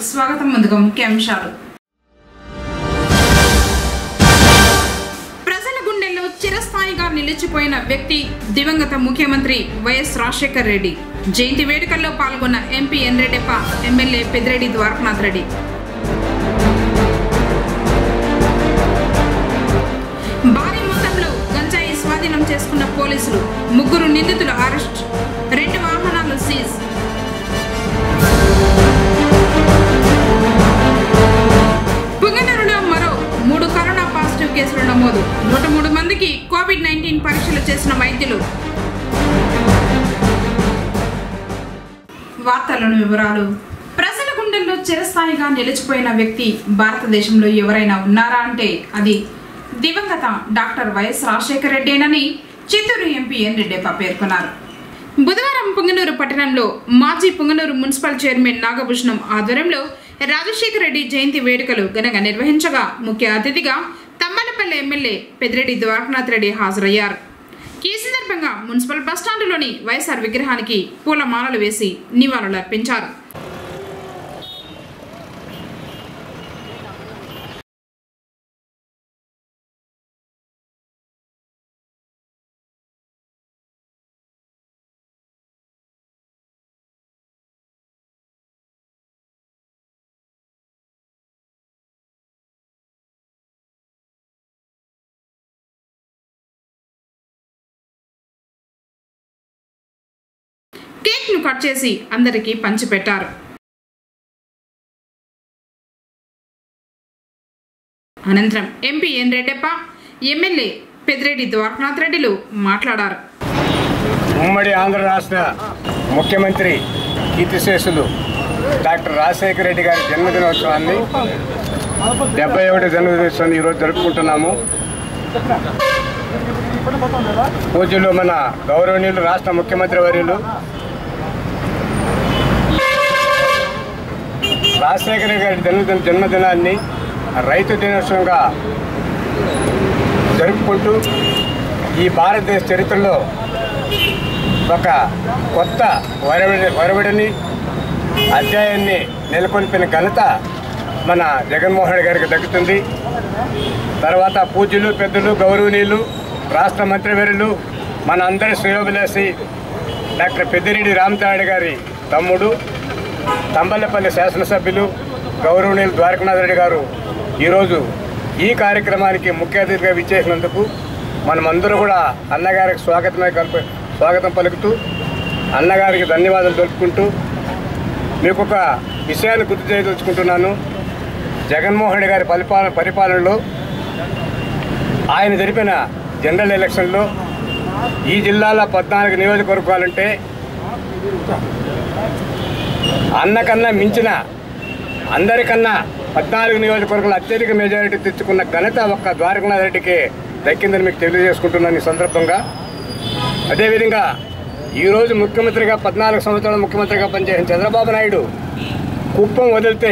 స్వాగతం ముందుగా ముఖ్యాంశాలు ప్రజల గుండెల్లో చిరస్థాయిగా నిలిచిపోయిన వ్యక్తి దివంగత ముఖ్యమంత్రి వైఎస్ రాజశేఖర్ రెడ్డి జయంతి వేడుకల్లో పాల్గొన్న MP N Reddeppa MLA Peddireddy Dwarakanath Reddy భారీ మొత్తంలో గంజాయి స్వాధీనం చేసుకున్న పోలీసులు ముగ్గురు నిందితుల అరెస్ట్ రెండు వాహనాలు సీజ్ పుంగనూరులో మరో మూడు కరోనా పాజిటివ్ కేసులు నమోదు నూట మూడు మందికి కోవిడ్ నైన్టీన్ పరీక్షలు చేసిన వైద్యులు వార్తలను వివరాలు ప్రజల గుండెల్లో చిరస్థాయిగా నిలిచిపోయిన వ్యక్తి భారతదేశంలో ఎవరైనా ఉన్నారా అంటే అది దివంగత డాక్టర్ వైఎస్ రాజశేఖర రెడ్డేనని చిత్తూరు ఎంపీ ఎన్ రెడ్డప్ప పేర్కొన్నారు బుధవారం పుంగనూరు పట్టణంలో మాజీ పుంగనూరు మున్సిపల్ చైర్మన్ నాగభూషణం ఆధ్వర్యంలో రాజశేఖర రెడ్డి జయంతి వేడుకలు ఘనంగా నిర్వహించగా ముఖ్య అతిథిగా తమ్మలపల్లి ఎమ్మెల్యే పెద్దిరెడ్డి ద్వారకనాథ్ రెడ్డి హాజరయ్యారు ఈ సందర్భంగా మున్సిపల్ బస్టాండులోని వైఎస్ఆర్ విగ్రహానికి పూలమాలలు వేసి నివాళులర్పించారు కేక్ ను కట్ చేసి అందరికీ పంచిపెట్టారు అనంతరం MP N Reddappa MLA Peddireddy Dwarakanath రెడ్డిలు మాట్లాడారు ఉమ్మడి ఆంధ్ర రాష్ట్ర ముఖ్యమంత్రి కీర్తిశేషులు డాక్టర్ రాజశేఖర రెడ్డి గారి జన్మదినోత్సవాన్ని డెబ్బై ఒకటి జన్మదినోత్సవాన్ని ఈరోజు జరుపుకుంటున్నాము పూజలు మన గౌరవనీయులు రాష్ట్ర ముఖ్యమంత్రి వర్యులు రాజశేఖర గారి జన్మదిన జన్మదినాన్ని రైతు దినోత్సవంగా జరుపుకుంటూ ఈ భారతదేశ చరిత్రలో ఒక కొత్త వరవడి వరవడిని అధ్యాయాన్ని నెలకొల్పిన ఘనత మన జగన్మోహన్ రెడ్డి గారికి దక్కుతుంది తర్వాత పూజ్యులు పెద్దలు గౌరవనీయులు రాష్ట్ర మంత్రివర్యులు మన అందరి శ్రేయోభిలాషి డాక్టర్ పెద్దిరెడ్డి రామతాడు గారి తమ్ముడు తంబల్లపల్లి శాసనసభ్యులు గౌరవనీయులు ద్వారకనాథ్ రెడ్డి గారు ఈరోజు ఈ కార్యక్రమానికి ముఖ్య అతిథిగా విచ్చేసినందుకు మనమందరూ కూడా అన్నగారికి స్వాగతమే కల్ప స్వాగతం పలుకుతూ అన్నగారికి ధన్యవాదాలు తెలుపుకుంటూ మీకు ఒక విషయాన్ని గుర్తు చేయదలుచుకుంటున్నాను జగన్మోహన్ రెడ్డి గారి పరిపాలన పరిపాలనలో ఆయన జరిపిన జనరల్ ఎలక్షన్లో ఈ జిల్లాలో పద్నాలుగు నియోజకవర్గాలంటే అన్నకన్నా మించిన అందరికన్నా పద్నాలుగు నియోజకవర్గాలు అత్యధిక మెజారిటీ తెచ్చుకున్న ఘనత ఒక్క ద్వారకనాథ్ రెడ్డికి దక్కిందని మీకు తెలియజేసుకుంటున్నాను ఈ సందర్భంగా అదేవిధంగా ఈరోజు ముఖ్యమంత్రిగా పద్నాలుగు సంవత్సరాలు ముఖ్యమంత్రిగా పనిచేసిన చంద్రబాబు నాయుడు కుప్పం వదిలితే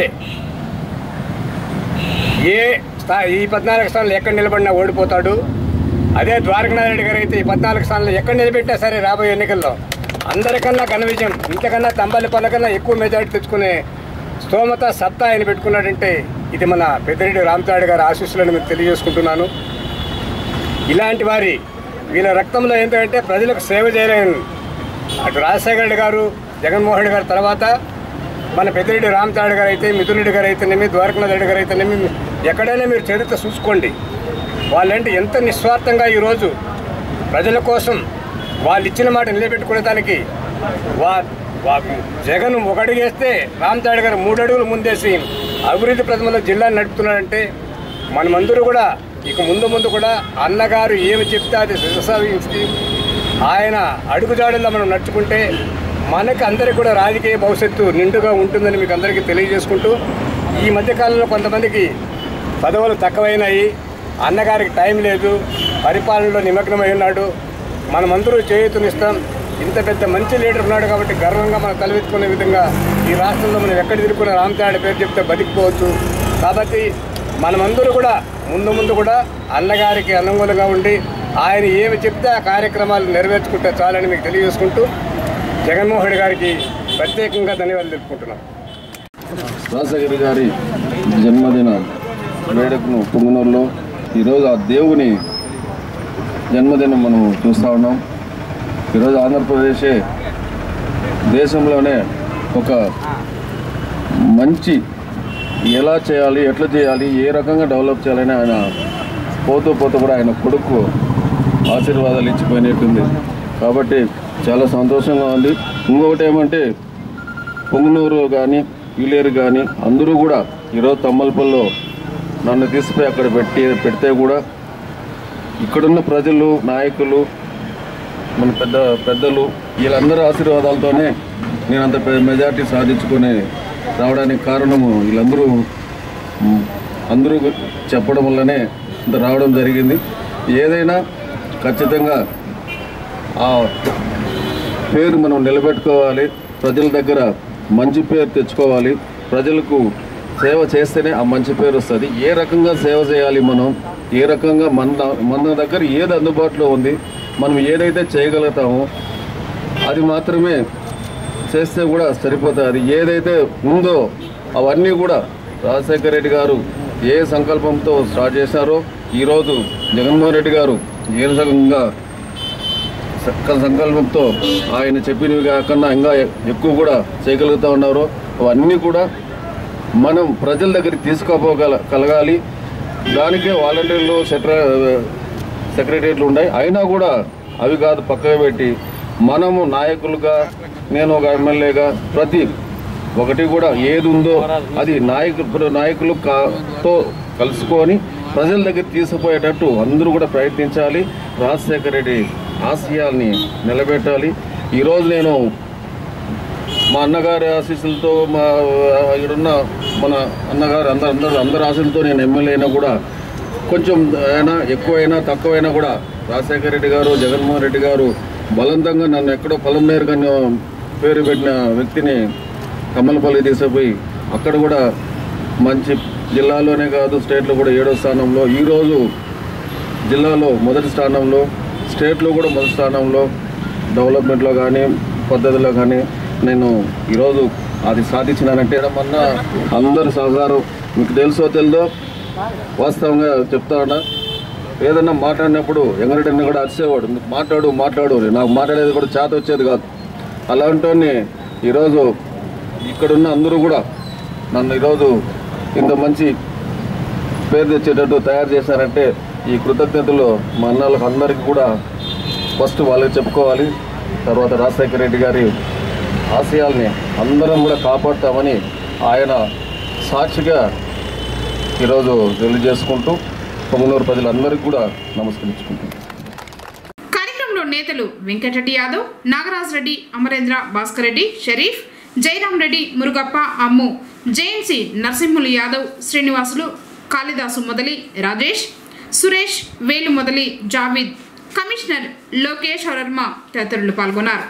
ఏ స్థా ఈ పద్నాలుగు స్థానాలు ఎక్కడ నిలబడినా ఓడిపోతాడు అదే ద్వారకనాథ్ రెడ్డి గారు అయితే ఈ పద్నాలుగు స్థానాలు ఎక్కడ నిలబెట్టా సరే రాబోయే ఎన్నికల్లో అందరికన్నా ఘన విజయం ఇంతకన్నా తంబలి పనులకన్నా ఎక్కువ మెజారిటీ తెచ్చుకునే స్తోమత సత్తా ఆయన పెట్టుకున్నాడంటే ఇది మన పెద్దిరెడ్డి రామతాడు గారి ఆశీస్సులను మీకు తెలియజేసుకుంటున్నాను ఇలాంటి వారి వీళ్ళ రక్తంలో ఏంటంటే ప్రజలకు సేవ చేయలేని అటు రాజశేఖర రెడ్డి గారు జగన్మోహన్ రెడ్డి గారి తర్వాత మన పెద్దిరెడ్డి రామతాడు గారు అయితే మిథున్ రెడ్డి గారు అయితేనేమి ద్వారకనాథ్ రెడ్డి గారు అయితేనేమి ఎక్కడైనా మీరు చరిత్ర చూసుకోండి వాళ్ళంటే ఎంత నిస్వార్థంగా ఈరోజు ప్రజల కోసం వాళ్ళు ఇచ్చిన మాట నిలబెట్టుకునేదానికి వా వా- జగన్ ఒక అడుగు వేస్తే రామతాడు గారు మూడు అడుగులు ముందేసి అభివృద్ధి ప్రథమలో జిల్లాను నడుపుతున్నాడంటే మనమందరూ కూడా ఇక ముందు ముందు కూడా అన్నగారు ఏమి చెప్తే అది శిరసావించి ఆయన అడుగుజాడల్లో మనం నడుచుకుంటే మనకి అందరికి కూడా రాజకీయ భవిష్యత్తు నిండుగా ఉంటుందని మీకు అందరికీ తెలియజేసుకుంటూ ఈ మధ్యకాలంలో కొంతమందికి పదవులు తక్కువైనాయి అన్నగారికి టైం లేదు పరిపాలనలో నిమగ్నమై ఉన్నాడు మనమందరూ చేయూతనిస్తాం ఇంత పెద్ద మంచి లీడర్ ఉన్నాడు కాబట్టి గర్వంగా మనం తలవెత్తుకునే విధంగా ఈ రాష్ట్రంలో మనం ఎక్కడ తిరుగుకున్న రామతాడి పేరు చెప్తే బతికిపోవచ్చు కాబట్టి మనమందరూ కూడా ముందు ముందు కూడా అన్నగారికి అనుకూలంగా ఉండి ఆయన ఏమి చెప్తే ఆ కార్యక్రమాలు నెరవేర్చుకుంటే చాలని మీకు తెలియజేసుకుంటూ జగన్మోహన్ రెడ్డి గారికి ప్రత్యేకంగా ధన్యవాదాలు తెలుపుకుంటున్నాం రాజశేఖర్ గారి జన్మదిన వేడుకను పుంగనూరులో ఈరోజు ఆ దేవుని జన్మదినం మనం చూస్తూ ఉన్నాం ఈరోజు ఆంధ్రప్రదేశే దేశంలోనే ఒక మంచి ఎలా చేయాలి ఎట్లా చేయాలి ఏ రకంగా డెవలప్ చేయాలని ఆయన పోతూ పోతూ కూడా ఆయన కొడుకు ఆశీర్వాదాలు ఇచ్చిపోయినట్టుంది కాబట్టి చాలా సంతోషంగా ఉంది ఇంకొకటి ఏమంటే పొంగునూరు కానీ ఈలేరు కానీ అందరూ కూడా ఈరోజు తమ్మలపల్లిలో నన్ను తీసుకుపోయి అక్కడ పెట్టి పెడితే కూడా ఇక్కడున్న ప్రజలు నాయకులు మన పెద్ద పెద్దలు వీళ్ళందరి ఆశీర్వాదాలతోనే నేను అంత పెద్ద మెజార్టీ సాధించుకొని రావడానికి కారణము వీళ్ళందరూ మ్, అందరూ చెప్పడం వల్లనే ఇంత రావడం జరిగింది ఏదైనా ఖచ్చితంగా ఆ పేరు మనం నిలబెట్టుకోవాలి ప్రజల దగ్గర మంచి పేరు తెచ్చుకోవాలి ప్రజలకు సేవ చేస్తేనే ఆ మంచి పేరు వస్తుంది ఏ రకంగా సేవ చేయాలి మనం ఏ రకంగా మన మన దగ్గర ఏది అందుబాటులో ఉంది మనం ఏదైతే చేయగలుగుతామో అది మాత్రమే చేస్తే కూడా సరిపోతుంది అది ఏదైతే ఉందో అవన్నీ కూడా రాజశేఖర రెడ్డి గారు ఏ సంకల్పంతో స్టార్ట్ చేశారో ఈరోజు జగన్మోహన్ రెడ్డి గారు ఏ రకంగా సక- సంకల్పంతో ఆయన చెప్పినవి కాకుండా ఇంకా ఎక్కువ కూడా చేయగలుగుతూ ఉన్నారు అవన్నీ కూడా మనం ప్రజల దగ్గరికి తీసుకోపోగల కలగాలి దానికే వాలంటీర్లు సెక్ర సెక్రటరీలు ఉన్నాయి అయినా కూడా అవి కాదు పక్కకు పెట్టి మనము నాయకులుగా నేను ఒక ఎమ్మెల్యేగా ప్రతి ఒకటి కూడా ఏది ఉందో అది నాయకులు నాయకులు కా- తో కలుసుకొని ప్రజల దగ్గర తీసుకుపోయేటట్టు అందరూ కూడా ప్రయత్నించాలి రాజశేఖర రెడ్డి ఆశయాల్ని నిలబెట్టాలి ఈరోజు నేను మా అన్నగారి ఆశీస్సులతో మా ఇక్కడున్న మన అన్నగారు అందరు అందరు అందరి ఆశలతో నేను ఎమ్మెల్యే అయినా కూడా కొంచెం అయినా ఎక్కువైనా తక్కువైనా కూడా రాజశేఖర రెడ్డి గారు జగన్మోహన్ రెడ్డి గారు బలవంతంగా నన్ను ఎక్కడో పొలంనేరుగా పేరు పెట్టిన వ్యక్తిని కమ్మలపల్లి తీసుకుపోయి అక్కడ కూడా మంచి జిల్లాలోనే కాదు స్టేట్లో కూడా ఏడో స్థానంలో ఈరోజు జిల్లాలో మొదటి స్థానంలో స్టేట్లో కూడా మొదటి స్థానంలో డెవలప్మెంట్లో కానీ పద్ధతిలో కానీ నేను ఈరోజు అది సాధించినానంటే మొన్న అందరి సహకారం మీకు తెలుసో తెలుదో వాస్తవంగా చెప్తా ఉన్నా ఏదన్నా మాట్లాడినప్పుడు ఎంగరెడ్డి కూడా అరిసేవాడు "నువ్వు మాట్లాడు మాట్లాడు నాకు మాట్లాడేది కూడా చేత వచ్చేది కాదు అలాంటి ఈరోజు ఇక్కడున్న అందరూ కూడా నన్ను ఈరోజు ఇంత మంచి పేరు తెచ్చేటట్టు తయారు చేశారంటే ఈ కృతజ్ఞతలు మా అన్నలకు అందరికీ కూడా ఫస్ట్ వాళ్ళకి చెప్పుకోవాలి తర్వాత రాజశేఖర రెడ్డి గారి ఆశయాల్ని అందరం కూడా కాపాడుతామని ఆయన సాక్షిగా ఈరోజు తెలియజేసుకుంటూ పొంగనూరు ప్రజలందరికీ కూడా నమస్కరించుకుంటున్నాను కార్యక్రమంలో నేతలు వెంకటరెడ్డి యాదవ్ నాగరాజ్ రెడ్డి అమరేంద్ర భాస్కర్ రెడ్డి షరీఫ్ జయరాం రెడ్డి మురుగప్ప అమ్ము జేఎన్సీ నరసింహులు యాదవ్ శ్రీనివాసులు కాళిదాసు మొదలి రాజేష్ సురేష్ వేలు మొదలి జావీద్ కమిషనర్ లోకేష్ వర్మ తదితరులు పాల్గొన్నారు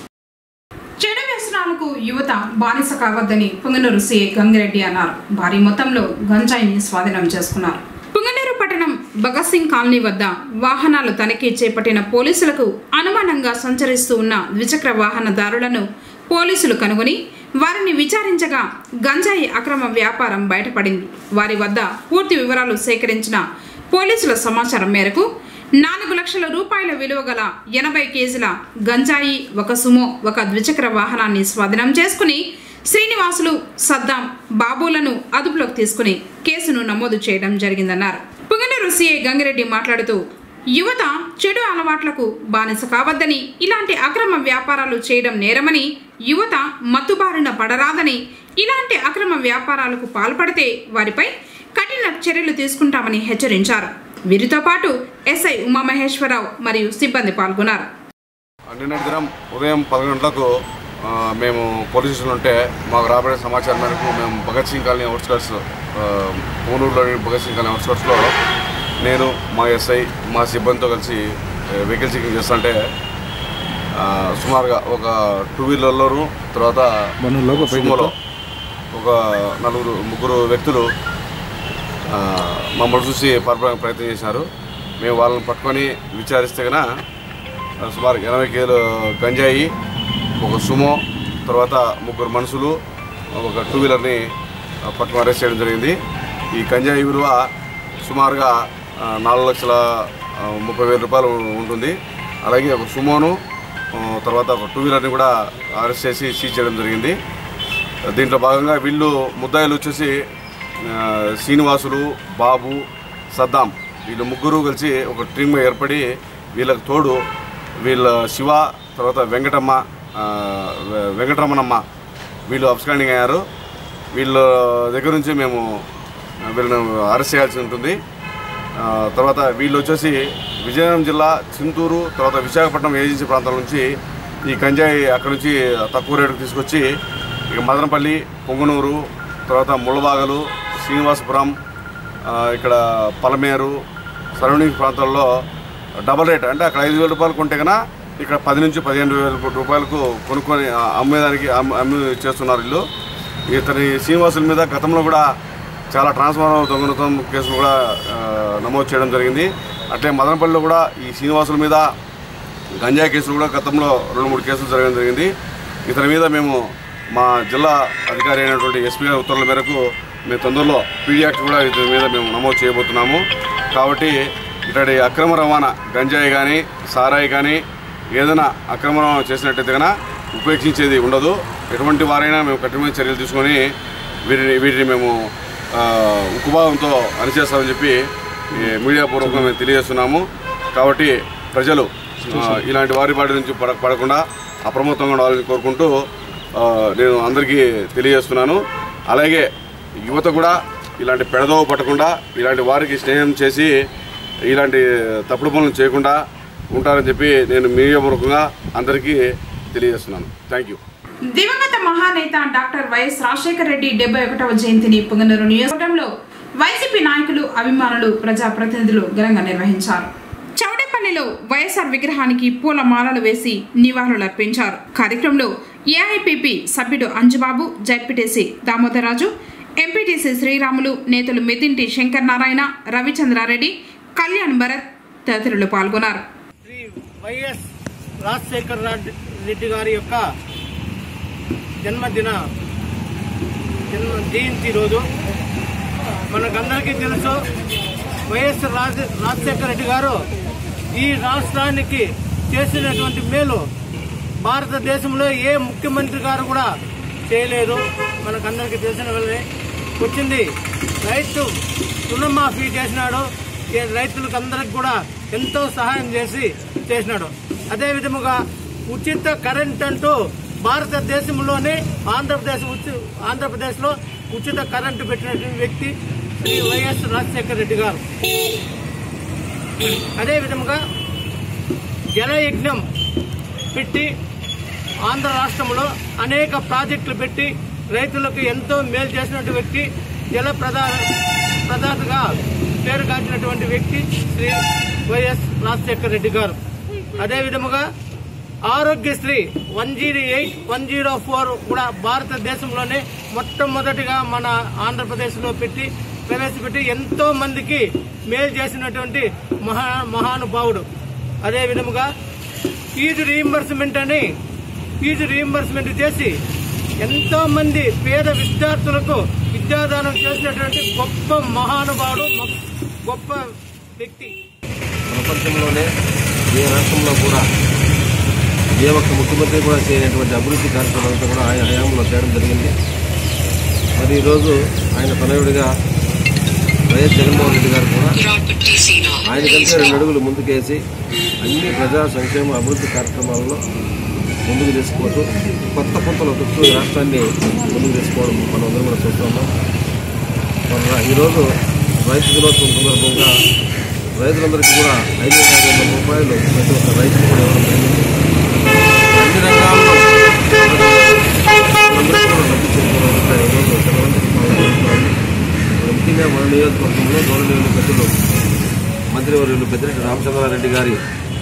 చెడు వ్యసనాలకు యువత బానిస కావద్దని పుంగనూరు సీఐ గంగిరెడ్డి అన్నారు భారీ మొత్తంలో గంజాయిని స్వాధీనం చేసుకున్నారు పుంగనూరు పట్టణం భగత్ సింగ్ కాలనీ వద్ద వాహనాలు తనిఖీ చేపట్టిన పోలీసులకు అనుమానంగా సంచరిస్తూ ఉన్న ద్విచక్ర వాహనదారులను పోలీసులు కనుగొని వారిని విచారించగా గంజాయి అక్రమ వ్యాపారం బయటపడింది వారి వద్ద పూర్తి వివరాలు సేకరించిన పోలీసుల సమాచారం మేరకు నాలుగు లక్షల రూపాయల విలువ గల ఎనభై కేజీల గంజాయి ఒక సుమో ఒక ద్విచక్ర వాహనాన్ని స్వాధీనం చేసుకుని శ్రీనివాసులు సద్దాం బాబులను అదుపులోకి తీసుకుని కేసును నమోదు చేయడం జరిగిందన్నారు పుంగనూరు సీఐ గంగిరెడ్డి మాట్లాడుతూ యువత చెడు అలవాట్లకు బానిస కావద్దని ఇలాంటి అక్రమ వ్యాపారాలు చేయడం నేరమని యువత మత్తుబారిన పడరాదని ఇలాంటి అక్రమ వ్యాపారాలకు పాల్పడితే వారిపై కఠిన చర్యలు తీసుకుంటామని హెచ్చరించారు వీరితో పాటు ఎస్ఐ ఉమామహేశ్వరరావు మరియు సిబ్బంది పాల్గొన్నారు నిన్నటి దినం ఉదయం పదకొండు గంటలకు ఆ, మేము పోలీస్ స్టేషన్లో ఉంటే మాకు రాబడే సమాచారం మేరకు మేము భగత్ సింగ్ కాలనీ అవుట్స్కర్ట్స్ పూనూరులోని భగత్ సింగ్ కాలనీ అవుట్స్కర్ట్స్లో నేను మా ఎస్ఐ మా సిబ్బందితో కలిసి ఆ, వెహికల్ చెకింగ్ చేస్తుంటే ఆ, సుమారుగా ఒక టూ వీలర్లోను తర్వాత సుమోలో ఒక నలుగురు ముగ్గురు వ్యక్తులు ఆ, మమ్మల్ని చూసి పరపడానికి ప్రయత్నం చేశారు మేము వాళ్ళని పట్టుకొని విచారిస్తే కనుక సుమారు ఎనభై కేలు గంజాయి ఒక సుమో తర్వాత ముగ్గురు మనుషులు ఒక టూ వీలర్ని పట్టుకుని అరెస్ట్ చేయడం జరిగింది ఈ గంజాయి విలువ సుమారుగా ఆ, నాలుగు లక్షల ఆ, ముప్పై వేల రూపాయలు ఉంటుంది అలాగే ఒక సుమోను ఆ, తర్వాత ఒక టూ వీలర్ని కూడా అరెస్ట్ చేసి సీజ్ చేయడం జరిగింది దీంట్లో భాగంగా వీళ్ళు ముద్దాయిలు వచ్చేసి ఆ, శ్రీనివాసులు బాబు సద్దాం వీళ్ళు ముగ్గురు కలిసి ఒక టీమ్ ఏర్పడి వీళ్ళకి తోడు వీళ్ళ శివ తర్వాత వెంకటమ్మ ఆ, వె- వెంకటరమణమ్మ వీళ్ళు అబ్స్కాండింగ్ అయ్యారు వీళ్ళ దగ్గర నుంచి మేము వీళ్ళని అరెస్ట్ చేయాల్సి ఉంటుంది ఆ, తర్వాత వీళ్ళు వచ్చేసి విజయనగరం జిల్లా చింతూరు తర్వాత విశాఖపట్నం ఏజెన్సీ ప్రాంతాల నుంచి ఈ గంజాయి అక్కడ నుంచి తక్కువ రేటుకు తీసుకొచ్చి ఇక మదనపల్లి పొంగనూరు తర్వాత ముళ్ళబాగలు శ్రీనివాసపురం ఆ, ఇక్కడ పలమేరు సరౌండింగ్ ప్రాంతాల్లో డబల్ రేట్ అంటే అక్కడ ఐదు వేల రూపాయలు కొంటే కన్నా ఇక్కడ పది నుంచి పదిహేను వేల రూపాయలకు కొనుక్కొని ఆ, అమ్మేదానికి అమ్మ- అమ్మి చేస్తున్నారు వీళ్ళు ఇతని శ్రీనివాసుల మీద గతంలో కూడా చాలా ట్రాన్స్ఫార్మర్ దొంగతనం కేసులు కూడా ఆ, నమోదు చేయడం జరిగింది అట్లే మదనపల్లిలో కూడా ఈ శ్రీనివాసుల మీద గంజాయి కేసులు కూడా గతంలో రెండు మూడు కేసులు జరగడం జరిగింది ఇతని మీద మేము మా జిల్లా అధికారి అయినటువంటి ఎస్పీ గారి ఉత్తర్వుల మేరకు మేము తొందరలో పీడీ యాక్ట్ కూడా ఇతని మీద మేము నమోదు చేయబోతున్నాము కాబట్టి ఇతడి అక్రమ రవాణా గంజాయి కానీ సారాయి కానీ ఏదైనా అక్రమ రవాణా చేసినట్టయితే కనుక ఉపేక్షించేది ఉండదు ఎటువంటి వారైనా మేము కఠినమైన చర్యలు తీసుకొని వీరిని వీటిని మేము ఆ, ఉక్కుభావంతో అణిచేస్తామని చెప్పి ఈ మీడియా పూర్వకంగా మేము తెలియజేస్తున్నాము కాబట్టి ప్రజలు ఆ, ఇలాంటి వారి బాటి నుంచి పడ పడకుండా అప్రమత్తంగా ఉండాలని కోరుకుంటూ ఆ, నేను అందరికీ తెలియజేస్తున్నాను అలాగే యువత కూడా ఇలాంటి పెడదోవ పట్టకుండా ఇలాంటి వారికి స్నేహం చేసి ఇలాంటి తప్పుడు పనులు చేయకుండా ఉంటారని చెప్పి నేను మీడియా పూర్వకంగా అందరికీ తెలియజేస్తున్నాను థ్యాంక్ యూ దివంగత మహానేత డాక్టర్ వైఎస్ రాజశేఖర రెడ్డి డెబ్బై ఒకటవ జయంతిని పుంగనూరు నియోజకవర్గంలో వైసీపీ నాయకులు అభిమానులు ప్రజాప్రతినిధులు ఘనంగా నిర్వహించారు చౌడేపల్లిలో వైఎస్ఆర్ విగ్రహానికి పూల మాలలు వేసి నివాళులర్పించారు కార్యక్రమంలో ఏఐపిపి సభ్యుడు అంజుబాబు జడ్పీటీసీ దామోదరరాజు ఎంపీటీసీ శ్రీరాములు నేతలు మెదింటి శంకర్ నారాయణ రవిచంద్రారెడ్డి కళ్యాణ్ భరత్ తదితరులు పాల్గొన్నారు శ్రీ వైఎస్ రాజశేఖర్ రెడ్డి రెడ్డి గారి యొక్క జన్మదిన జన్మ జయంతి రోజు మనకందరికీ తెలుసు వైఎస్ రాజ రాజశేఖర రెడ్డి గారు ఈ రాష్ట్రానికి చేసినటువంటి మేలు భారతదేశంలో ఏ ముఖ్యమంత్రి గారు కూడా చేయలేదు మనకందరికీ తెలిసిన వాళ్ళే వచ్చింది రైతు రుణమాఫీ చేసినాడు ఈ రైతులకు అందరికి కూడా ఎంతో సహాయం చేసి చేసినాడు అదే విధముగా ఉచిత కరెంట్ అంటూ భారతదేశంలోనే ఆంధ్రప్రదేశ్ ఉచి- ఆంధ్రప్రదేశ్లో ఉచిత కరెంటు పెట్టినటువంటి వ్యక్తి శ్రీ వైఎస్ రాజశేఖర రెడ్డి గారు అదే విధముగా జలయజ్ఞం పెట్టి ఆంధ్ర రాష్ట్రంలో అనేక ప్రాజెక్టులు పెట్టి రైతులకు ఎంతో మేలు చేసినటువంటి వ్యక్తి జల ప్రధా ప్రదాతగా పేరు కాచినటువంటి వ్యక్తి శ్రీ వైఎస్ రాజశేఖర రెడ్డి గారు అదే విధముగా Aarogyasri one zero eight one zero four కూడా భారతదేశంలోనే మొట్టమొదటిగా మన ఆంధ్రప్రదేశ్లో పెట్టి ప్రవేశపెట్టి ఎంతో మందికి మేలు చేసినటువంటి మహా మహానుభావుడు అదే విధముగా ఫీజు రీయింబర్స్మెంట్ అని ఫీజు రీయింబర్స్మెంట్ చేసి ఎంతో మంది పేద విద్యార్థులకు విద్యాదానం చేసినటువంటి గొప్ప మహానుభావుడు మొ- గొప్ప వ్యక్తి ప్రపంచంలోనే ఏ రాష్ట్రంలో కూడా ఏ ఒక్క ముఖ్యమంత్రి కూడా చేయనటువంటి అభివృద్ధి కార్యక్రమాలతో కూడా ఆయన హయాంలో చేయడం జరిగింది మరి ఈరోజు ఆయన తనయుడిగా వైఎస్ జగన్మోహన్ రెడ్డి గారు కూడా ఆయన కంటే రెండు అడుగులు ముందుకేసి అన్ని ప్రజా సంక్షేమ అభివృద్ధి కార్యక్రమాలలో ముందుకు తీసుకుపోతూ కొత్త పుంతలు తొక్కుతూ ఈ రాష్ట్రాన్ని ముందుకు తీసుకోవడం మనం అందరం కూడా చూస్తున్నాం మన ఈరోజు రైతు దినోత్సవం సందర్భంగా రైతులందరికీ కూడా ఐదు వేల ఐదు వందల రూపాయలు ప్రతి ఒక్క రైతుకు కూడా ఇవ్వడం జరిగింది అన్ని రంగాల్లో అందరికీ కూడా లబ్ధి చేకూరాలంటే ఈరోజు చంద్రబాబు పాల్గొంటున్నారు. ముఖ్యంగా మన నియోజకవర్గంలో గౌరవనీయులు పెద్దలు మంత్రివర్యులు పెద్దిరెడ్డి రామచంద్రారెడ్డి గారి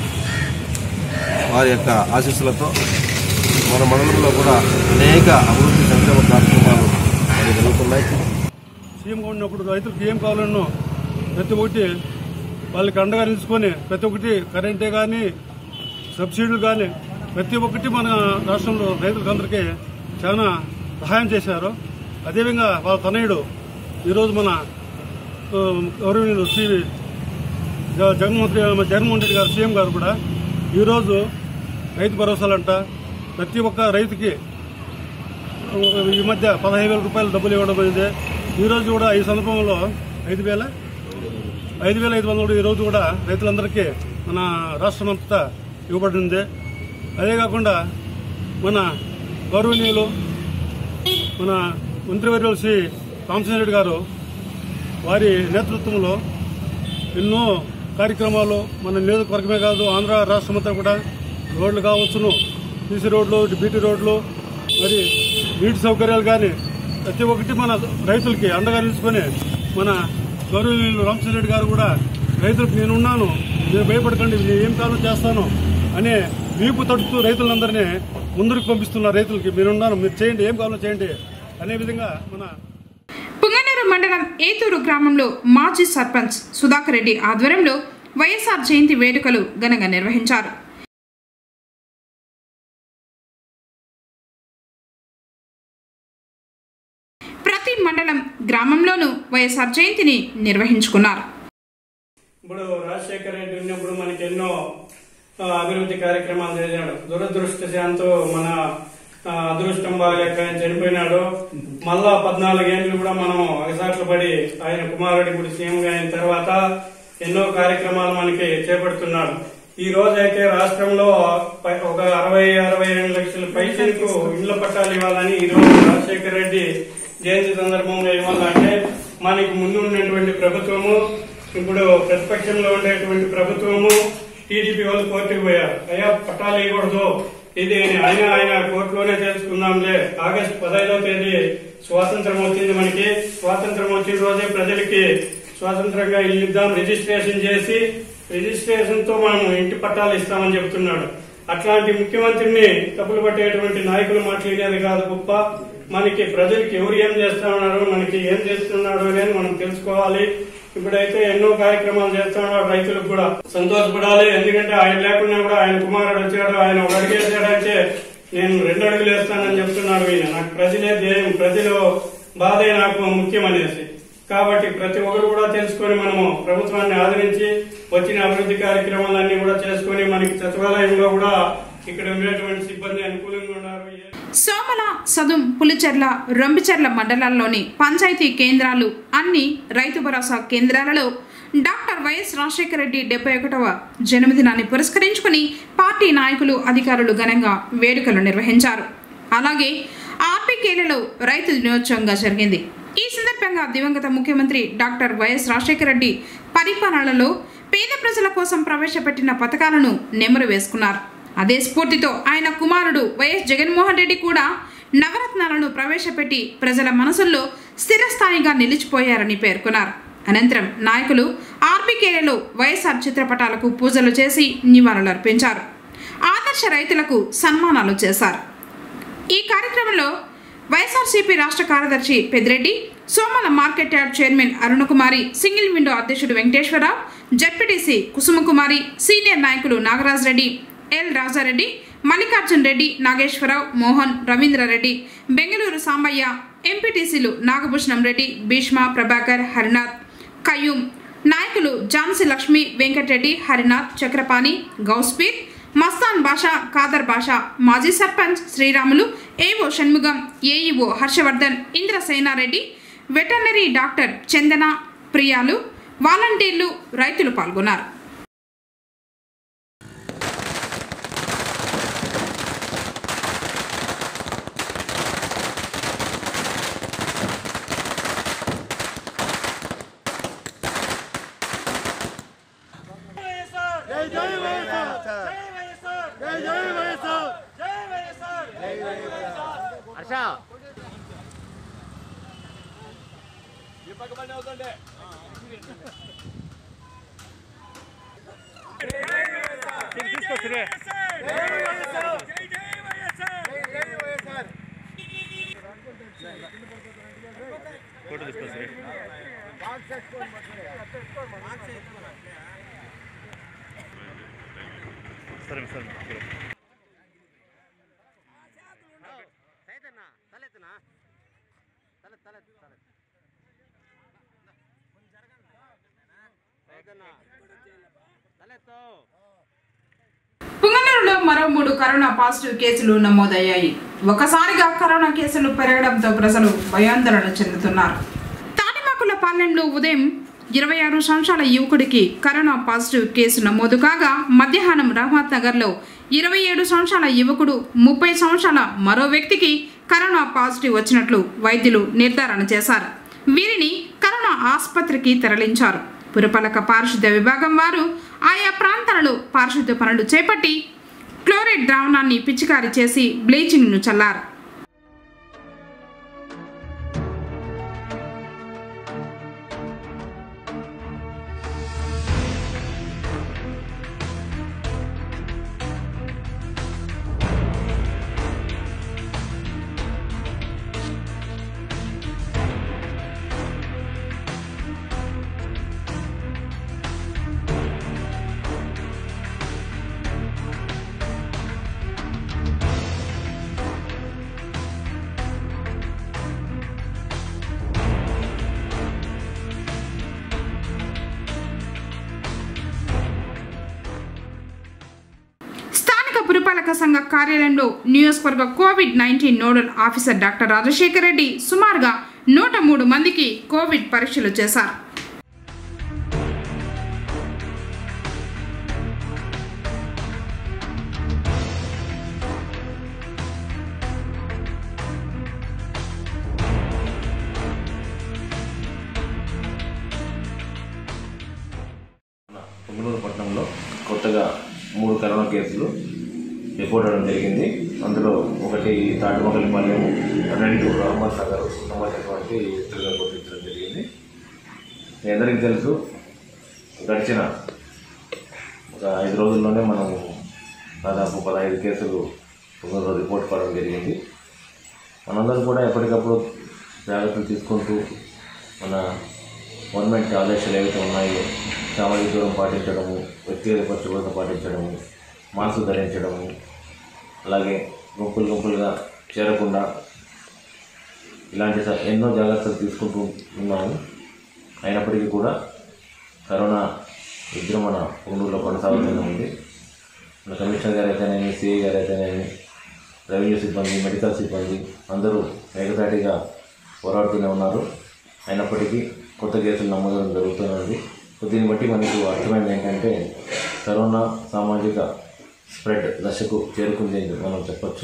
వారి యొక్క ఆశీస్సులతో మన మండలంలో కూడా అనేక అభివృద్ధి సంక్షేమ కార్యక్రమాలు మరి జరుగుతున్నాయి సీఎంగా ఉన్నప్పుడు రైతులకు ఏం కావాలన్నో ప్రతి ఒక్కటి వాళ్ళకి అండగా నిలుచుకొని ప్రతి ఒక్కటి కరెంటే కానీ సబ్సిడీలు కానీ ప్రతి ఒక్కటి మన రాష్ట్రంలో రైతులకు అందరికీ చాలా సహాయం చేశారు అదేవిధంగా వాళ్ళ తనయుడు ఈరోజు మన ఆ, గౌరవనీయులు శ్రీ జ- జగన్మోహన్ రెడ్డి జగన్మోహన్ రెడ్డి గారు సీఎం గారు కూడా ఈరోజు రైతు భరోసాలంట ప్రతి ఒక్క రైతుకి ఈ మధ్య పదహైదు వేల రూపాయలు డబ్బులు ఇవ్వడం అయింది ఈ రోజు కూడా ఈ సందర్భంలో ఐదు వేల ఐదు వేల ఐదు వందలు ఈ రోజు కూడా రైతులందరికీ మన రాష్ట్రం అంతటా ఇవ్వబడింది అదే కాకుండా మన గౌరవనీయులు మన మంత్రివర్యులు శ్రీ రామచంద్ర రెడ్డి గారు వారి నేతృత్వంలో ఎన్నో కార్యక్రమాలు మన నియోజకవర్గమే కాదు ఆంధ్ర రాష్ట్రమంతా కూడా రోడ్లు కావచ్చును సీసీ రోడ్లు బీటీ రోడ్లు మరి నీటి సౌకర్యాలు కానీ ప్రతి ఒక్కటి మన రైతులకి అండగా నిలుచుకొని మన గౌరవనీయులు రామచంద్ర రెడ్డి గారు కూడా రైతులకు నేనున్నాను మీరు భయపడకండి నేను ఏం కాలం చేస్తాను అనే వీపు తడుతూ రైతులందరినీ ముందుకు పంపిస్తున్న రైతులకి మీరున్నాను మీరు చేయండి ఏం కావాలో చేయండి అనే విధంగా మన పుంగనూరు మండలం ఏతూరు గ్రామంలో మాజీ సర్పంచ్ సుధాకర్ రెడ్డి ఆధ్వర్యంలో వైఎస్ఆర్ జయంతి వేడుకలు ఘనంగా నిర్వహించారు ప్రతి మండలం గ్రామంలోనూ వైఎస్ఆర్ జయంతిని నిర్వహించుకున్నారు ఇప్పుడు రాజశేఖర రెడ్డి ఉన్నప్పుడు మనకి ఎన్నో ఆ, అభివృద్ధి కార్యక్రమాలు చేశాడు దురదృష్టశాంతో మన ఆ, అదృష్టం బాగాలేక ఆయన చనిపోయినాడు మళ్ళా పద్నాలుగేండ్లు కూడా మనం అగసాట్లు పడి ఆయన కుమారుడి ఇప్పుడు సీఎంగా అయిన తర్వాత ఎన్నో కార్యక్రమాలు మనకి చేపడుతున్నాడు ఈ రోజు అయితే రాష్ట్రంలో పై- ఒక అరవై అరవై రెండు లక్షల పైసలకు ఇండ్ల పట్టాలు ఇవ్వాలని ఈ రోజు రాజశేఖర రెడ్డి జయంతి సందర్భంగా ఇవ్వాలంటే మనకి ముందు ఉన్నటువంటి ప్రభుత్వము ఇప్పుడు ప్రతిపక్షంలో ఉండేటువంటి ప్రభుత్వము టీడీపీ వాళ్ళు కోర్టుకు పోయారు అయ్యా పట్టాలు ఇవ్వకూడదు ఇది ఆయన ఆయన కోర్టులోనే తెలుసుకుందాంలే ఆగస్టు పదహైదో తేదీ స్వాతంత్రం వచ్చింది మనకి స్వాతంత్రం వచ్చిన రోజే ప్రజలకి స్వాతంత్రంగా ఇల్లు ఇద్దాం రిజిస్ట్రేషన్ చేసి రిజిస్ట్రేషన్ తో మనం ఇంటి పట్టాలు ఇస్తామని చెప్తున్నాడు అట్లాంటి ముఖ్యమంత్రిని తప్పులు పట్టేటువంటి నాయకులు మాట్లాడేది కాదు గొప్ప మనకి ప్రజలకి ఎవరు ఏం చేస్తా ఉన్నారు మనకి ఏం చేస్తున్నాడు అనేది మనం తెలుసుకోవాలి ఇప్పుడైతే ఎన్నో కార్యక్రమాలు చేస్తున్నాడు రైతులకు కూడా సంతోషపడాలి ఎందుకంటే ఆయన లేకుండా కూడా ఆయన కుమారుడు వచ్చాడు ఆయన ఒక అడుగు వేసాడంటే నేను రెండు అడుగులు వేస్తానని చెప్తున్నాడు ఈయన నాకు ప్రజలే ధ్యేయం ప్రజలు బాధే నాకు ముఖ్యం అనేసి కాబట్టి ప్రతి ఒక్కరు కూడా తెలుసుకొని మనము ప్రభుత్వాన్ని ఆదరించి వచ్చిన అభివృద్ధి కార్యక్రమాలన్నీ కూడా చేసుకొని మనకి సచివాలయంలో కూడా ఇక్కడ ఉండేటువంటి సిబ్బంది అనుకూలంగా ఉన్నారు సోమల సదుం పులిచెర్ల రొంబిచెర్ల మండలాల్లోని పంచాయతీ కేంద్రాలు అన్ని రైతు భరోసా కేంద్రాలలో డాక్టర్ వైఎస్ రాజశేఖర రెడ్డి డెబ్బై ఒకటవ జన్మదినాన్ని పురస్కరించుకుని పార్టీ నాయకులు అధికారులు ఘనంగా వేడుకలు నిర్వహించారు అలాగే ఆర్పీకేలలో రైతు దినోత్సవంగా జరిగింది ఈ సందర్భంగా దివంగత ముఖ్యమంత్రి డాక్టర్ వైఎస్ రాజశేఖర రెడ్డి పరిపాలనలో పేద ప్రజల కోసం ప్రవేశపెట్టిన పథకాలను నెమరు వేసుకున్నారు అదే స్ఫూర్తితో ఆయన కుమారుడు వైఎస్ జగన్మోహన్ రెడ్డి కూడా నవరత్నాలను ప్రవేశపెట్టి ప్రజల మనసుల్లో స్థిరస్థాయిగా నిలిచిపోయారని పేర్కొన్నారు అనంతరం నాయకులు ఆర్బీకేలలో వైఎస్ఆర్ చిత్రపటాలకు పూజలు చేసి నివాళులర్పించారు ఆదర్శ రైతులకు సన్మానాలు చేశారు ఈ కార్యక్రమంలో వైఎస్ఆర్సీపీ రాష్ట్ర కార్యదర్శి Peddireddy Somala market yard chairman Arunakumari single window అధ్యక్షుడు వెంకటేశ్వరరావు జడ్పీటీసీ కుసుమకుమారి సీనియర్ నాయకులు నాగరాజ్ రెడ్డి ఎల్ రాజారెడ్డి మల్లికార్జున్ రెడ్డి నాగేశ్వరరావు మోహన్ రవీంద్రారెడ్డి బెంగళూరు సాంబయ్య ఎంపీటీసీలు నాగభూషణం రెడ్డి భీష్మ ప్రభాకర్ హరినాథ్ కయ్యూం నాయకులు ఝాన్సీ లక్ష్మి వెంకటరెడ్డి హరినాథ్ చక్రపాణి గౌస్పీర్ మస్తాన్ బాషా ఖాదర్ బాషా మాజీ sarpanch Sriramulu AO Shanmugam AEO Harshavardhan Indrasenareddy veterinary doctor Chandana ప్రియాలు వాలంటీర్లు రైతులు పాల్గొన్నారు మరో మూడు కరోనా పాజిటివ్ కేసులు నమోదయ్యాయి ఒకసారిగా కరోనా కేసులు పెరగడంతో ప్రజలు భయాందోళన చెందుతున్నారు తాటిమాకుల పాలెంలో ఉదయం ఇరవై ఆరు సంవత్సరాల యువకుడికి కరోనా పాజిటివ్ కేసు నమోదు కాగా మధ్యాహ్నం రహమత్ నగర్లో ఇరవై ఏడు సంవత్సరాల యువకుడు ముప్పై సంవత్సరాల మరో వ్యక్తికి కరోనా పాజిటివ్ వచ్చినట్లు వైద్యులు నిర్ధారణ చేశారు వీరిని కరోనా ఆసుపత్రికి తరలించారు పురపాలక పారిశుద్ధ్య విభాగం వారు ఆయా ప్రాంతాలలో పారిశుద్ధ్య పనులు చేపట్టి క్లోరైడ్ ద్రావణాన్ని పిచికారీ చేసి బ్లీచింగ్ను చల్లారు స్థానిక పురపాలక సంఘ కార్యాలయంలో నియోజకవర్గ Covid nineteen nodal officer doctor Rajasekhar Reddy సుమారుగా నూట మూడు మందికి కోవిడ్ పరీక్షలు చేశారు పొంగనూరు పట్టణంలో కొత్తగా మూడు కరోనా కేసులు రిపోర్ట్ అవడం జరిగింది అందులో ఒకటి తాటిమొగలిపాలెం రెండు రహమత్ నగర్ సంబంధించినటువంటి వ్యక్తులుగా గుర్తించడం జరిగింది మీ అందరికీ తెలుసు గడిచిన ఒక ఐదు రోజుల్లోనే మనము దాదాపు పదహైదు కేసులు పొంగనూరులో రిపోర్ట్ కావడం జరిగింది మనందరం కూడా ఎప్పటికప్పుడు జాగ్రత్తలు తీసుకుంటూ మన గవర్నమెంట్ ఆదేశాలు ఏవైతే ఉన్నాయో సామాజిక దూరం పాటించడము వ్యక్తిగత పరిశుభ్రత పాటించడము మాస్క్ ధరించడము అలాగే గుంపులు గుంపులుగా చేరకుండా ఇలాంటి స- ఎన్నో జాగ్రత్తలు తీసుకుంటూ ఉన్నాము అయినప్పటికీ కూడా కరోనా విజృంభణ పొంగూరులో కొనసాగుతూనే ఉంది మన కమిషనర్ గారు అయితేనేమి సిఐ గారు అయితేనేమి రెవెన్యూ సిబ్బంది మెడికల్ సిబ్బంది అందరూ ఏకతాటిగా పోరాడుతూనే ఉన్నారు అయినప్పటికీ కొత్త కేసులు నమోదవడం జరుగుతున్నది సో దీన్ని బట్టి మనకు అర్థమైంది ఏంటంటే కరోనా సామాజిక స్ప్రెడ్ దశకు చేరుకుంది అని మనం చెప్పొచ్చు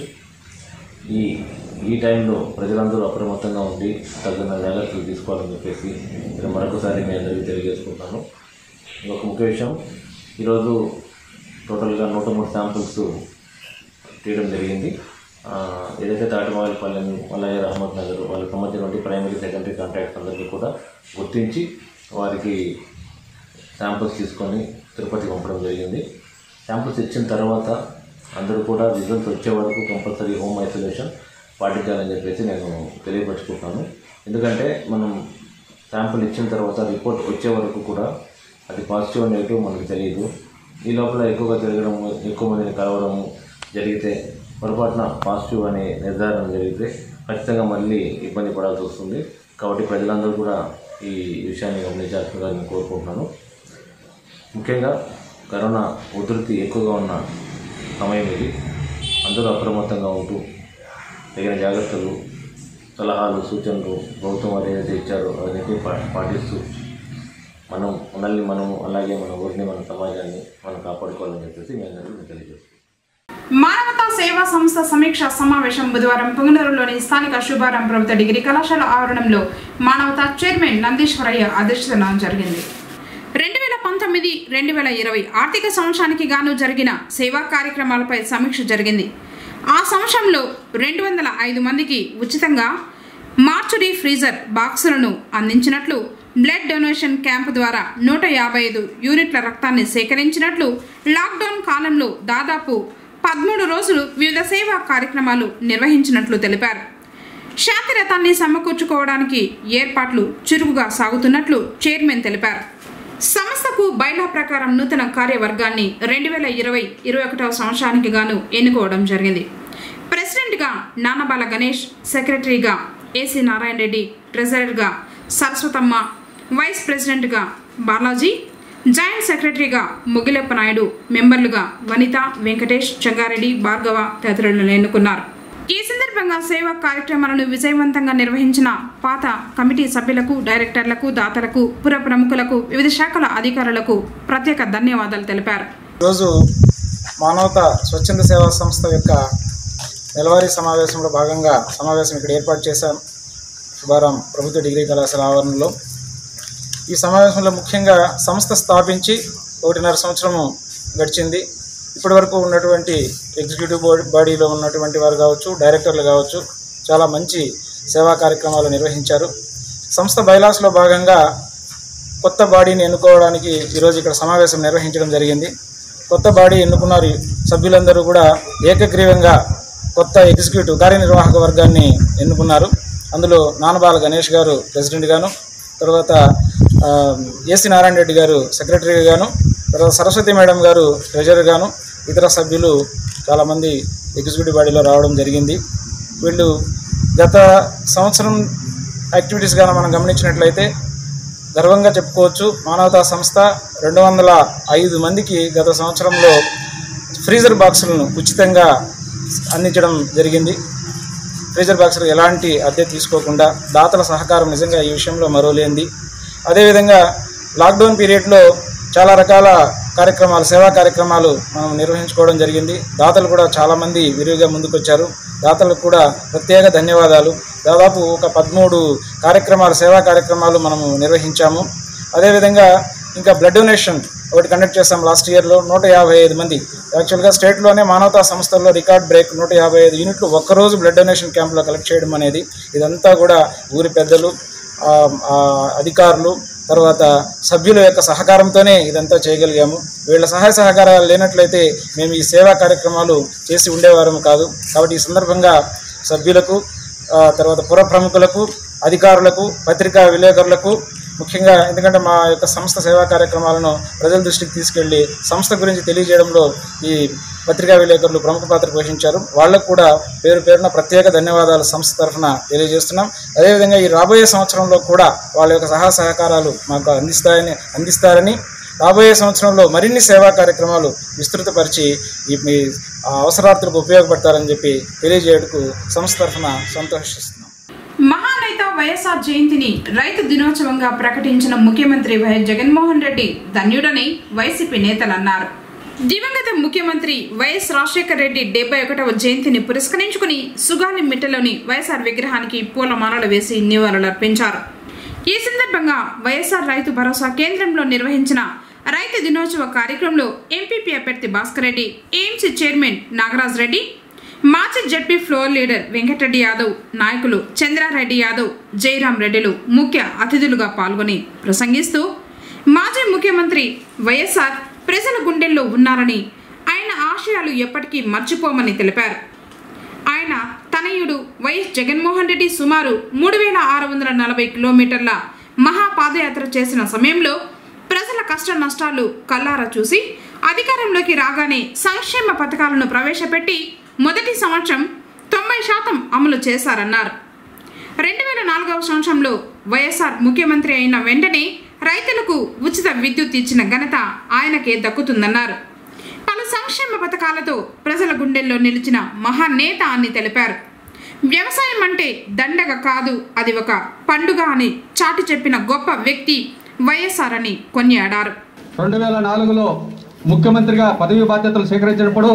ఈ ఈ టైంలో ప్రజలందరూ అప్రమత్తంగా ఉండి తగిన జాగ్రత్తలు తీసుకోవాలని చెప్పేసి నేను మరొకసారి మీ అందరికీ తెలియజేసుకుంటాను ఇంకొక ముఖ్య విషయం ఈరోజు టోటల్గా నూట మూడు శాంపిల్స్ తీయడం జరిగింది ఆ, ఏదైతే తాటిమావిలపల్లెం అలాగే రహమత్ నగర్ వాళ్ళకి సంబంధించినటువంటి ప్రైమరీ సెకండరీ కాంట్రాక్ట్స్ అందరికీ కూడా గుర్తించి వారికి శాంపిల్స్ తీసుకొని తిరుపతి పంపడం జరిగింది శాంపిల్స్ ఇచ్చిన తర్వాత అందరూ కూడా రిజల్ట్స్ వచ్చే వరకు కంపల్సరీ హోమ్ ఐసోలేషన్ పాటించాలని చెప్పేసి నేను తెలియపరుచుకుంటాను ఎందుకంటే మనం శాంపుల్ ఇచ్చిన తర్వాత రిపోర్ట్ వచ్చే వరకు కూడా అది పాజిటివ్ నెగిటివ్ మనకు తెలియదు ఈ లోపల ఎక్కువగా తిరగడము ఎక్కువ మందిని కలవడము జరిగితే పొరపాటున పాజిటివ్ అనే నిర్ధారణ జరిగితే ఖచ్చితంగా మళ్ళీ ఇబ్బంది పడాల్సి వస్తుంది కాబట్టి ప్రజలందరూ కూడా ఈ విషయాన్ని గమనించాల్సిందిగా నేను కోరుకుంటున్నాను ముఖ్యంగా కరోనా ఉధృతి ఎక్కువగా ఉన్న సమయం ఇది అందరూ అప్రమత్తంగా ఉంటూ తగిన జాగ్రత్తలు సలహాలు సూచనలు ప్రభుత్వం వారు ఏదైతే ఇచ్చారో అవన్నీ పా పాటిస్తూ మనం మనల్ని మనము అలాగే మన ఊరిని మన సమాజాన్ని మనం కాపాడుకోవాలని చెప్పేసి మీ అందరికీ నేను తెలియజేస్తాను మానవతా సేవా సంస్థ సమీక్ష సమావేశం బుధవారం పొంగనూరులోని స్థానిక శుభారం ప్రభుత్వ డిగ్రీ కళాశాల ఆవరణంలో మానవతా చైర్మన్ నందీశ్వరయ్య అధ్యక్షతన జరిగింది రెండు వేల పంతొమ్మిది రెండు వేల ఇరవై ఆర్థిక సంవత్సరానికి గాను జరిగిన సేవా కార్యక్రమాలపై సమీక్ష జరిగింది ఆ సంవత్సరంలో రెండు వందల ఐదు మందికి ఉచితంగా మార్చురీ ఫ్రీజర్ బాక్సులను అందించినట్లు బ్లడ్ డొనేషన్ క్యాంప్ ద్వారా నూట యాభై ఐదు యూనిట్ల రక్తాన్ని సేకరించినట్లు లాక్డౌన్ కాలంలో దాదాపు పదమూడు రోజులు వివిధ సేవా కార్యక్రమాలు నిర్వహించినట్లు తెలిపారు శాంతిరథాన్ని సమకూర్చుకోవడానికి ఏర్పాట్లు చురుకుగా సాగుతున్నట్లు చైర్మన్ తెలిపారు సంస్థకు బైలా ప్రకారం నూతన కార్యవర్గాన్ని రెండు వేల ఇరవై ఇరవై ఒకటవ సంవత్సరానికి గాను ఎన్నుకోవడం జరిగింది ప్రెసిడెంట్గా నానబాల గణేష్ సెక్రటరీగా ఏసీ నారాయణ రెడ్డి ట్రెజరర్గా సరస్వతమ్మ వైస్ ప్రెసిడెంట్గా బాలాజీ జాయింట్ సెక్రటరీగా ముగిలప్ప నాయుడు మెంబర్లుగా వనిత వెంకటేష్ చెంగారెడ్డి భార్గవ తదితరులను ఎన్నుకున్నారు ఈ సందర్భంగా సేవా కార్యక్రమాలను విజయవంతంగా నిర్వహించిన పాత కమిటీ సభ్యులకు డైరెక్టర్లకు దాతలకు పుర ప్రముఖులకు వివిధ శాఖల అధికారులకు ప్రత్యేక ధన్యవాదాలు తెలిపారు ఈరోజు మానవత స్వచ్ఛంద సేవా సంస్థ యొక్క నెలవారీ సమావేశంలో భాగంగా సమావేశం ఇక్కడ ఏర్పాటు చేశాం శుభారాం ప్రభుత్వ డిగ్రీ కళాశాల ఆవరణలో ఈ సమావేశంలో ముఖ్యంగా సంస్థ స్థాపించి ఒకటిన్నర సంవత్సరము గడిచింది ఇప్పటివరకు ఉన్నటువంటి ఎగ్జిక్యూటివ్ బాడీ బాడీలో ఉన్నటువంటి వారు కావచ్చు డైరెక్టర్లు కావచ్చు చాలా మంచి సేవా కార్యక్రమాలు నిర్వహించారు సంస్థ బైలాస్లో భాగంగా కొత్త బాడీని ఎన్నుకోవడానికి ఈరోజు ఇక్కడ సమావేశం నిర్వహించడం జరిగింది కొత్త బాడీ ఎన్నుకున్నారు సభ్యులందరూ కూడా ఏకగ్రీవంగా కొత్త ఎగ్జిక్యూటివ్ కార్యనిర్వాహక వర్గాన్ని ఎన్నుకున్నారు అందులో నానబాల గణేష్ గారు ప్రెసిడెంట్ గాను తర్వాత ఆ, ఏసీ నారాయణ రెడ్డి గారు సెక్రటరీ గాను తర్వాత సరస్వతి మేడం గారు ట్రెజరర్ గాను ఇతర సభ్యులు చాలామంది ఎగ్జిక్యూటివ్ బాడీలో రావడం జరిగింది వీళ్ళు గత సంవత్సరం యాక్టివిటీస్ గాను మనం గమనించినట్లయితే గర్వంగా చెప్పుకోవచ్చు మానవతా సంస్థ రెండు వందల ఐదు మందికి గత సంవత్సరంలో ఫ్రీజర్ బాక్సులను ఉచితంగా అందించడం జరిగింది ఫ్రీజర్ బాక్సులు ఎలాంటి అద్దె తీసుకోకుండా దాతల సహకారం నిజంగా ఈ విషయంలో మరోలేంది అదేవిధంగా లాక్డౌన్ పీరియడ్లో చాలా రకాల కార్యక్రమాలు సేవా కార్యక్రమాలు మనం నిర్వహించుకోవడం జరిగింది దాతలు కూడా చాలామంది విరివిగా ముందుకొచ్చారు దాతలకు కూడా ప్రత్యేక ధన్యవాదాలు దాదాపు ఒక పదమూడు కార్యక్రమాలు సేవా కార్యక్రమాలు మనము నిర్వహించాము అదేవిధంగా ఇంకా బ్లడ్ డొనేషన్ ఒకటి కండక్ట్ చేస్తాం లాస్ట్ ఇయర్లో నూట యాభై ఐదు మంది యాక్చువల్గా స్టేట్లోనే మానవతా సంస్థల్లో రికార్డ్ బ్రేక్ నూట యాభై ఐదు యూనిట్లు ఒక్కరోజు బ్లడ్ డొనేషన్ క్యాంప్లో కలెక్ట్ చేయడం అనేది ఇదంతా కూడా ఊరి పెద్దలు ఆ, ఆ, అధికారులు తర్వాత సభ్యుల యొక్క సహకారంతోనే ఇదంతా చేయగలిగాము వీళ్ళ సహాయ సహకారాలు లేనట్లయితే మేము ఈ సేవా కార్యక్రమాలు చేసి ఉండేవారము కాదు కాబట్టి ఈ సందర్భంగా సభ్యులకు ఆ, తర్వాత పుర ప్రముఖులకు అధికారులకు పత్రికా విలేకరులకు ముఖ్యంగా ఎందుకంటే మా యొక్క సంస్థ సేవా కార్యక్రమాలను ప్రజల దృష్టికి తీసుకెళ్లి సంస్థ గురించి తెలియజేయడంలో ఈ పత్రికా విలేకరులు ప్రముఖ పాత్ర పోషించారు వాళ్ళకు కూడా పేరు పేరున ప్రత్యేక ధన్యవాదాలు సంస్థ తరఫున తెలియజేస్తున్నాం అదేవిధంగా ఈ రాబోయే సంవత్సరంలో కూడా వాళ్ళ యొక్క సహాయ సహకారాలు మాకు అందిస్తాయని అందిస్తారని రాబోయే సంవత్సరంలో మరిన్ని సేవా కార్యక్రమాలు విస్తృతపరిచి ఈ మీ ఆ అవసరార్థులకు ఉపయోగపడతారని చెప్పి తెలియజేయడానికి సంస్థ తరఫున సంతోషిస్తున్నాం మహానేత వైఎస్ఆర్ జయంతిని రైతు దినోత్సవంగా ప్రకటించిన ముఖ్యమంత్రి వైఎస్ జగన్మోహన్ రెడ్డి ధన్యుడని వైసీపీ నేతలు అన్నారు దివంగత ముఖ్యమంత్రి వైఎస్ రాజశేఖర రెడ్డి డెబ్బై ఒకటవ జయంతిని పురస్కరించుకుని సుగాలి మిట్టలోని వైఎస్ఆర్ విగ్రహానికి పూలమాలలు వేసి నివాళులర్పించారు ఈ సందర్భంగా వైఎస్ఆర్ రైతు భరోసా కేంద్రంలో నిర్వహించిన రైతు దినోత్సవ కార్యక్రమంలో ఎంపీపీ అభ్యర్థి భాస్కర్ రెడ్డి ఏఎంసీ చైర్మన్ నాగరాజ్ రెడ్డి మాజీ ZP floor leader Venkatareddy Yadav నాయకులు చంద్రారెడ్డి యాదవ్ జయరాం రెడ్డిలు ముఖ్య అతిథులుగా పాల్గొని ప్రసంగిస్తూ మాజీ ముఖ్యమంత్రి వైఎస్ఆర్ ప్రజల గుండెల్లో ఉన్నారని ఆయన ఆశయాలు ఎప్పటికీ మర్చిపోమని తెలిపారు ఆయన తనయుడు వైఎస్ జగన్మోహన్ రెడ్డి సుమారు మూడు వేల ఆరు వందల నలభై కిలోమీటర్ల మహాపాదయాత్ర చేసిన సమయంలో ప్రజల కష్ట నష్టాలు కల్లారా చూసి అధికారంలోకి రాగానే సంక్షేమ పథకాలను ప్రవేశపెట్టి మొదటి సంవత్సరం తొంభై శాతం అమలు చేశారన్నారు రెండు వేల నాలుగవ సంవత్సరంలో వైఎస్ఆర్ ముఖ్యమంత్రి అయిన వెంటనే రైతులకు ఉచిత విద్యుత్ ఇచ్చిన ఘనత ఆయనకే దక్కుతుందన్నారు పలు సంక్షేమ పథకాలతో ప్రజల గుండెల్లో నిలిచిన మహానేత అని తెలిపారు వ్యవసాయం అంటే దండగ కాదు అది ఒక పండుగ అని చాటి చెప్పిన గొప్ప వ్యక్తి వైఎస్ఆర్ అని కొనియాడారు రెండు వేల నాలుగులో ముఖ్యమంత్రిగా పదవి బాధ్యతలు స్వీకరించినప్పుడు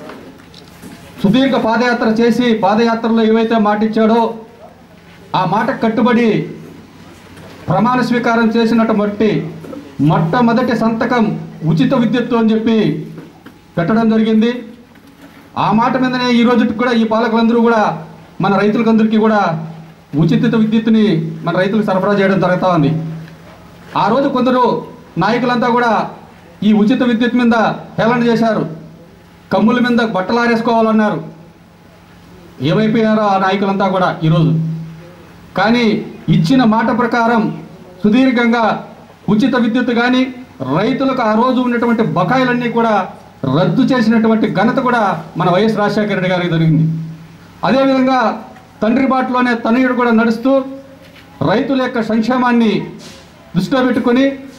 సుదీర్ఘ పాదయాత్ర చేసి పాదయాత్రలో ఏవైతే మాట ఇచ్చాడో ఆ మాటకు కట్టుబడి ప్రమాణ స్వీకారం చేసినట్టు బట్టి మొట్టమొదటి సంతకం ఉచిత విద్యుత్తు అని చెప్పి పెట్టడం జరిగింది ఆ మాట మీదనే ఈ రోజుకి కూడా ఈ పాలకులందరూ కూడా మన రైతులకందరికీ కూడా ఉచిత విద్యుత్తుని మన రైతులకు సరఫరా చేయడం జరుగుతూ ఉంది ఆ రోజు కొందరు నాయకులంతా కూడా ఈ ఉచిత విద్యుత్ మీద హేళన చేశారు కమ్ముల మీద బట్టలు ఆరేసుకోవాలన్నారు ఏమైపోయారో ఆ నాయకులంతా కూడా ఈరోజు కానీ ఇచ్చిన మాట ప్రకారం సుదీర్ఘంగా ఉచిత విద్యుత్ కానీ రైతులకు ఆ రోజు ఉన్నటువంటి బకాయిలన్నీ కూడా రద్దు చేసినటువంటి ఘనత కూడా మన వైఎస్ రాజశేఖర రెడ్డి గారికి జరిగింది అదేవిధంగా తండ్రి బాటలోనే తనయుడు కూడా నడుస్తూ రైతుల యొక్క సంక్షేమాన్ని దృష్టిలో పెట్టుకొని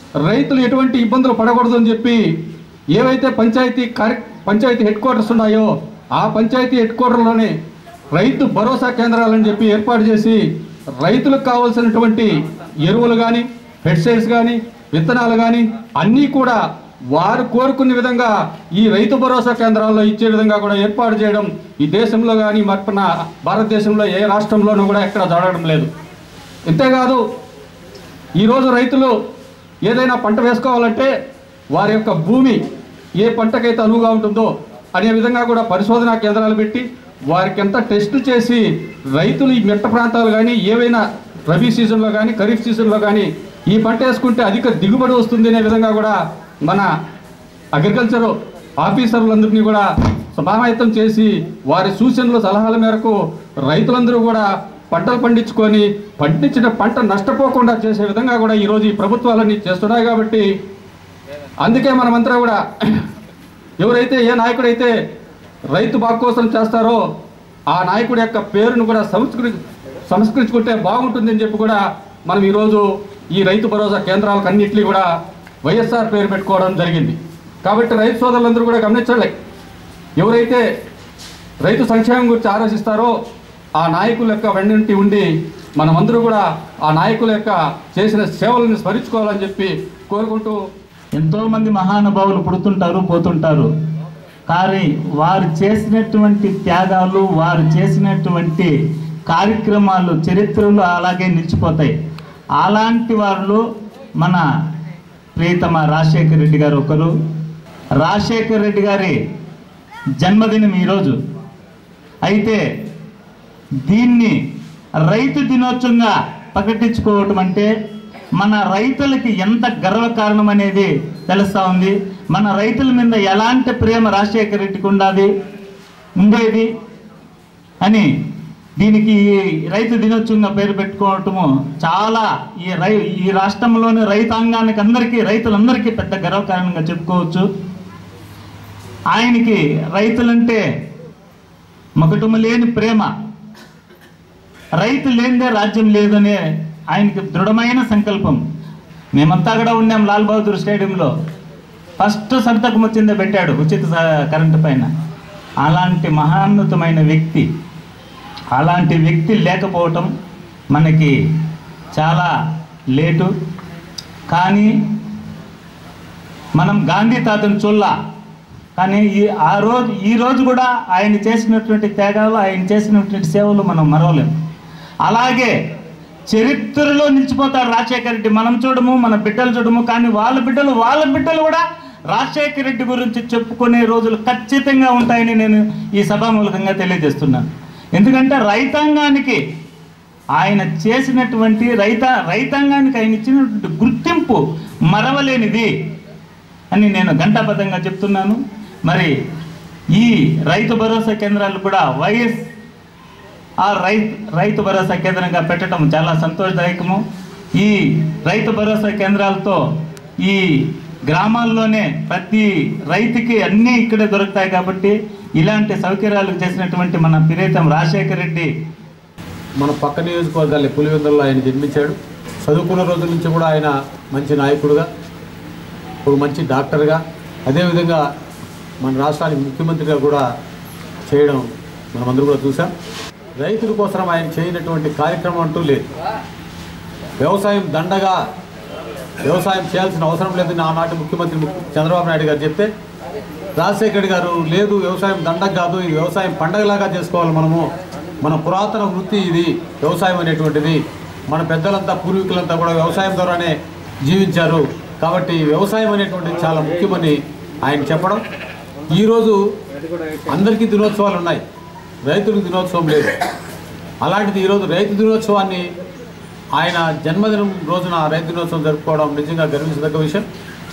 రైతులు ఎటువంటి ఇబ్బందులు పడకూడదు అని చెప్పి ఏవైతే పంచాయతీ కార్య పంచాయతీ హెడ్ క్వార్టర్స్ ఉన్నాయో ఆ పంచాయతీ హెడ్ క్వార్టర్లోనే రైతు భరోసా కేంద్రాలని చెప్పి ఏర్పాటు చేసి రైతులకు కావాల్సినటువంటి ఎరువులు కానీ పెస్టిసైడ్స్ కానీ విత్తనాలు కానీ అన్నీ కూడా వారు కోరుకునే విధంగా ఈ రైతు భరోసా కేంద్రాల్లో ఇచ్చే విధంగా కూడా ఏర్పాటు చేయడం ఈ దేశంలో కానీ మన భారతదేశంలో ఏ రాష్ట్రంలోనూ కూడా ఎక్కడ జరగడం లేదు ఇంతేకాదు ఈరోజు రైతులు ఏదైనా పంట వేసుకోవాలంటే వారి యొక్క భూమి ఏ పంటకైతే అనువుగా ఉంటుందో అనే విధంగా కూడా పరిశోధనా కేంద్రాలు పెట్టి వారికి ఎంత టెస్ట్ చేసి రైతులు ఈ మెట్ట ప్రాంతాలు కానీ ఏవైనా రబీ సీజన్లో కానీ ఖరీఫ్ సీజన్లో కానీ ఈ పంట వేసుకుంటే అధిక దిగుబడి వస్తుంది అనే విధంగా కూడా మన అగ్రికల్చర్ ఆఫీసర్లందరినీ కూడా సమాహితం చేసి వారి సూచనలు సలహాల మేరకు రైతులందరూ కూడా పంటలు పండించుకొని పండించిన పంట నష్టపోకుండా చేసే విధంగా కూడా ఈరోజు ఈ ప్రభుత్వాలన్నీ చేస్తున్నాయి కాబట్టి అందుకే మనమంతా కూడా ఎవరైతే ఏ నాయకుడైతే రైతు బాగు కోసం చేస్తారో ఆ నాయకుడి యొక్క పేరును కూడా సంస్కృతి సంస్కరించుకుంటే బాగుంటుందని చెప్పి కూడా మనం ఈరోజు ఈ రైతు భరోసా కేంద్రాలకు అన్నింటినీ కూడా వైఎస్ఆర్ పేరు పెట్టుకోవడం జరిగింది కాబట్టి రైతు సోదరులందరూ కూడా గమనించాలి ఎవరైతే రైతు సంక్షేమం గురించి ఆలోచిస్తారో ఆ నాయకుల యొక్క వెన్నంటి ఉండి మనమందరూ కూడా ఆ నాయకుల యొక్క చేసిన సేవలను స్మరించుకోవాలని చెప్పి కోరుకుంటూ ఎంతో మంది మహానుభావులు పుడుతుంటారు పోతుంటారు కానీ వారు చేసినటువంటి త్యాగాలు వారు చేసినటువంటి కార్యక్రమాలు చరిత్రలో అలాగే నిలిచిపోతాయి అలాంటి వాళ్ళు మన ప్రియతమ రాజశేఖర రెడ్డి గారు ఒకరు రాజశేఖర రెడ్డి గారి జన్మదినం ఈరోజు అయితే దీన్ని రైతు దినోత్సవంగా ప్రకటించుకోవటం అంటే మన రైతులకి ఎంత గర్వకారణం అనేది తెలుస్తూ ఉంది మన రైతుల మీద ఎలాంటి ప్రేమ రాజశేఖర రెడ్డికి ఉండాలి ఉండేది అని దీనికి ఈ రైతు దినోత్సవంగా పేరు పెట్టుకోవటము చాలా ఈ రై ఈ రాష్ట్రంలోని రైతాంగానికి అందరికీ రైతులందరికీ పెద్ద గర్వకారణంగా చెప్పుకోవచ్చు ఆయనకి రైతులంటే మకటము లేని ప్రేమ రైతు లేనిదే రాజ్యం లేదనే ఆయనకి దృఢమైన సంకల్పం మేమంతా కూడా ఉన్నాం లాల్ బహదూర్ స్టేడియంలో ఫస్ట్ సంతకం వచ్చిందే పెట్టాడు ఉచిత స- కరెంటు పైన అలాంటి మహాన్నతమైన వ్యక్తి అలాంటి వ్యక్తి లేకపోవటం మనకి చాలా లేటు కానీ మనం గాంధీ తాతను చూల్లా కానీ ఈ ఆ రోజు ఈ రోజు కూడా ఆయన చేసినటువంటి త్యాగాలు ఆయన చేసినటువంటి సేవలు మనం మరవలేము అలాగే చరిత్రలో నిలిచిపోతాడు రాజశేఖర రెడ్డి మనం చూడము మన బిడ్డలు చూడము కానీ వాళ్ళ బిడ్డలు వాళ్ళ బిడ్డలు కూడా రాజశేఖర రెడ్డి గురించి చెప్పుకునే రోజులు ఖచ్చితంగా ఉంటాయని నేను ఈ సభామూలకంగా తెలియజేస్తున్నాను ఎందుకంటే రైతాంగానికి ఆయన చేసినటువంటి రైత రైతాంగానికి ఆయన ఇచ్చినటువంటి గుర్తింపు మరవలేనిది అని నేను ఘంటాబద్ధంగా చెప్తున్నాను మరి ఈ రైతు భరోసా కేంద్రాలు కూడా వైఎస్ ఆ రైతు రైతు భరోసా కేంద్రంగా పెట్టడం చాలా సంతోషదాయకము ఈ రైతు భరోసా కేంద్రాలతో ఈ గ్రామాల్లోనే ప్రతి రైతుకి అన్నీ ఇక్కడే దొరుకుతాయి కాబట్టి ఇలాంటి సౌకర్యాలు చేసినటువంటి మన ప్రియతం రాజశేఖర రెడ్డి మన పక్క నియోజకవర్గాల్లో పులివెందుల్లో ఆయన జన్మించాడు చదువుకున్న రోజుల నుంచి కూడా ఆయన మంచి నాయకుడుగా ఒక మంచి డాక్టర్గా అదేవిధంగా మన రాష్ట్రానికి ముఖ్యమంత్రిగా కూడా చేయడం మనమందరూ కూడా చూసాం రైతుల కోసం ఆయన చేయనటువంటి కార్యక్రమం అంటూ లేదు వ్యవసాయం దండగా వ్యవసాయం చేయాల్సిన అవసరం లేదని ఆనాటి ముఖ్యమంత్రి ముఖ్య- చంద్రబాబు నాయుడు గారు చెప్తే రాజశేఖర రెడ్డి గారు లేదు వ్యవసాయం దండగ కాదు ఈ వ్యవసాయం పండగలాగా చేసుకోవాలి మనము మన పురాతన వృత్తి ఇది వ్యవసాయం అనేటువంటిది మన పెద్దలంతా పూర్వీకులంతా కూడా వ్యవసాయం ద్వారానే జీవించారు కాబట్టి వ్యవసాయం అనేటువంటిది చాలా ముఖ్యమని ఆయన చెప్పడం ఈరోజు అందరికీ దినోత్సవాలు ఉన్నాయి రైతులకు దినోత్సవం లేదు అలాంటిది ఈరోజు రైతు దినోత్సవాన్ని ఆయన జన్మదినం రోజున రైతు దినోత్సవం జరుపుకోవడం నిజంగా గర్వించదగ్గ విషయం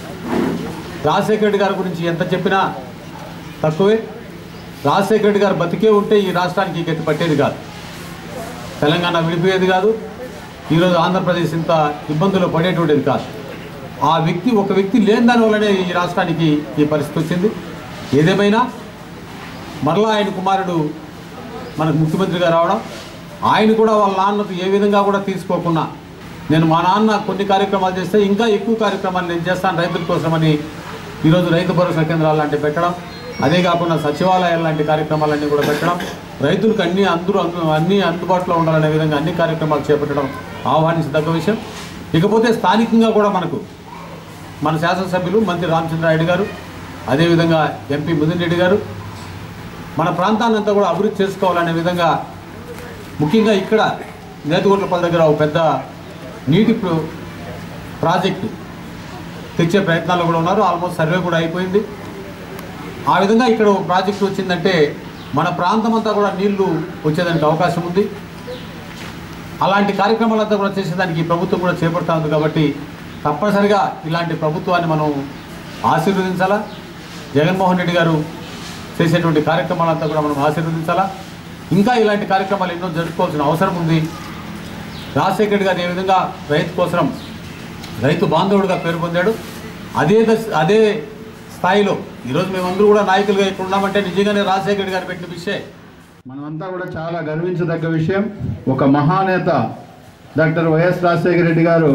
రాజశేఖర రెడ్డి గారి గురించి ఎంత చెప్పినా తక్కువే రాజశేఖర రెడ్డి గారు బతికే ఉంటే ఈ రాష్ట్రానికి ఈ గతి పట్టేది కాదు తెలంగాణ విడిపోయేది కాదు ఈరోజు ఆంధ్రప్రదేశ్ ఇంత ఇబ్బందులు పడేటువంటిది కాదు ఆ వ్యక్తి ఒక వ్యక్తి లేని దాని వల్లనే ఈ రాష్ట్రానికి ఈ పరిస్థితి వచ్చింది ఏదేమైనా మరలా ఆయన కుమారుడు మనకు ముఖ్యమంత్రిగా రావడం ఆయన కూడా వాళ్ళ నాన్నకు ఏ విధంగా కూడా తీసుకోకుండా నేను మా నాన్న కొన్ని కార్యక్రమాలు చేస్తే ఇంకా ఎక్కువ కార్యక్రమాలు నేను చేస్తాను రైతుల కోసమని ఈరోజు రైతు భరోసా కేంద్రాలు లాంటివి పెట్టడం అదే కాకుండా సచివాలయాలు లాంటి కార్యక్రమాలన్నీ కూడా పెట్టడం రైతులకు అన్ని అందరూ అందు- అన్ని అందుబాటులో ఉండాలనే విధంగా అన్ని కార్యక్రమాలు చేపట్టడం ఆహ్వానించదగ్గ విషయం ఇకపోతే స్థానికంగా కూడా మనకు మన శాసనసభ్యులు మంత్రి రామచంద్రారెడ్డి గారు అదేవిధంగా ఎంపీ ముదిన్ రెడ్డి గారు మన ప్రాంతాన్నంతా కూడా అభివృద్ధి చేసుకోవాలనే విధంగా ముఖ్యంగా ఇక్కడ నేతగుట్లపల్లి దగ్గర ఒక పెద్ద నీటి ప్ర- ప్రాజెక్టు తెచ్చే ప్రయత్నాలు కూడా ఉన్నారు ఆల్మోస్ట్ సర్వే కూడా అయిపోయింది ఆ విధంగా ఇక్కడ ఒక ప్రాజెక్టు వచ్చిందంటే మన ప్రాంతం అంతా కూడా నీళ్లు వచ్చేదానికి అవకాశం ఉంది అలాంటి కార్యక్రమాలంతా కూడా చేసేదానికి ఈ ప్రభుత్వం కూడా చేపడతా ఉంది కాబట్టి తప్పనిసరిగా ఇలాంటి ప్రభుత్వాన్ని మనం ఆశీర్వదించాలా జగన్మోహన్ రెడ్డి గారు చేసేటువంటి కార్యక్రమాలంతా కూడా మనం ఆశీర్వదించాలా ఇంకా ఇలాంటి కార్యక్రమాలు ఎన్నో జరుపుకోవాల్సిన అవసరం ఉంది రాజశేఖర రెడ్డి గారు ఏ విధంగా రైతు కోసం రైతు బాంధవుడిగా పేరు పొందాడు అదే దశ అదే స్థాయిలో ఈరోజు మేమందరూ కూడా నాయకులుగా ఇక్కడ ఉన్నామంటే నిజంగానే రాజశేఖర రెడ్డి గారు పెట్టిన విషయం మనమంతా కూడా చాలా గర్వించదగ్గ విషయం ఒక మహానేత డాక్టర్ వైఎస్ రాజశేఖర రెడ్డి గారు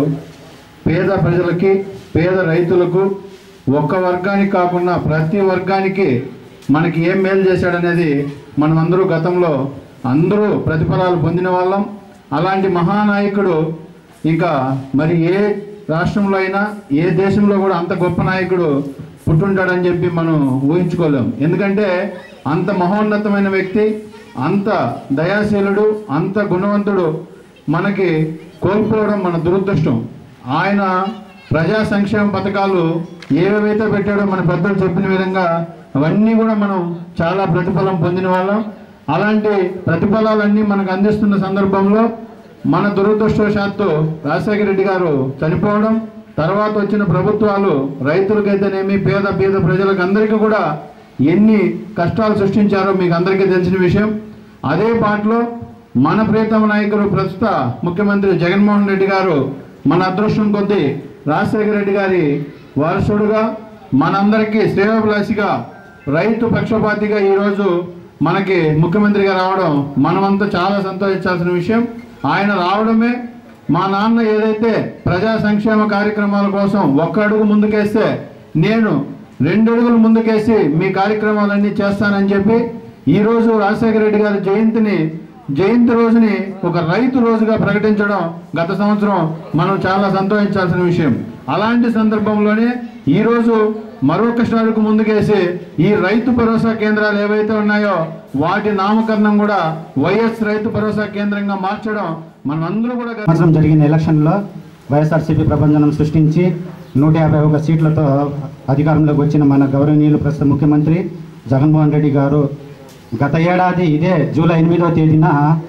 పేద ప్రజలకి పేద రైతులకు ఒక్క వర్గానికి కాకుండా ప్రతి వర్గానికి మనకి ఏం మేలు చేశాడనేది మనమందరూ గతంలో అందరూ ప్రతిఫలాలు పొందిన వాళ్ళం అలాంటి మహానాయకుడు ఇంకా మరి ఏ రాష్ట్రంలో అయినా ఏ దేశంలో కూడా అంత గొప్ప నాయకుడు పుట్టుంటాడని చెప్పి మనం ఊహించుకోలేం ఎందుకంటే అంత మహోన్నతమైన వ్యక్తి అంత దయాశీలుడు అంత గుణవంతుడు మనకి కోల్పోవడం మన దురదృష్టం ఆయన ప్రజా సంక్షేమ పథకాలు ఏవేవైతే పెట్టాడో మన పెద్దలు చెప్పిన విధంగా అవన్నీ కూడా మనం చాలా ప్రతిఫలం పొందిన వాళ్ళం అలాంటి ప్రతిఫలాలన్నీ మనకు అందిస్తున్న సందర్భంలో మన దురదృష్టవశాత్తు రాజశేఖర రెడ్డి గారు చనిపోవడం తర్వాత వచ్చిన ప్రభుత్వాలు రైతులకైతేనేమి పేద పేద ప్రజలకు అందరికీ కూడా ఎన్ని కష్టాలు సృష్టించారో మీకు అందరికీ తెలిసిన విషయం అదే పాటలో మన ప్రియతమ నాయకుడు ప్రస్తుత ముఖ్యమంత్రి జగన్మోహన్ రెడ్డి గారు మన అదృష్టం కొద్దీ రాజశేఖర రెడ్డి గారి వారసుడుగా మనందరికీ శ్రేయోభిలాషిగా రైతు పక్షపాతిగా ఈరోజు మనకి ముఖ్యమంత్రిగా రావడం మనమంతా చాలా సంతోషించాల్సిన విషయం ఆయన రావడమే మా నాన్న ఏదైతే ప్రజా సంక్షేమ కార్యక్రమాల కోసం ఒక్క అడుగు ముందుకేస్తే నేను రెండు అడుగులు ముందుకేసి మీ కార్యక్రమాలన్నీ చేస్తానని చెప్పి ఈరోజు రాజశేఖర రెడ్డి గారి జయంతిని జయంతి రోజుని ఒక రైతు రోజుగా ప్రకటించడం గత సంవత్సరం మనం చాలా సంతోషించాల్సిన విషయం అలాంటి సందర్భంలోనే ఈరోజు మరొక స్టార్కు ముందుకేసి ఈ రైతు భరోసా కేంద్రాలు ఏవైతే ఉన్నాయో వాటి నామకరణం కూడా వైఎస్ రైతు భరోసా కేంద్రంగా మార్చడం మనం అందరూ కూడా గత- సంవత్సరం జరిగిన ఎలక్షన్లో వైఎస్ఆర్సీపీ ప్రపంచం సృష్టించి నూట యాభై ఒక సీట్లతో అధికారంలోకి వచ్చిన మన గౌరవనీయులు ప్రస్తుత ముఖ్యమంత్రి జగన్మోహన్ రెడ్డి గారు గత ఏడాది ఇదే జూలై ఎనిమిదవ తేదీన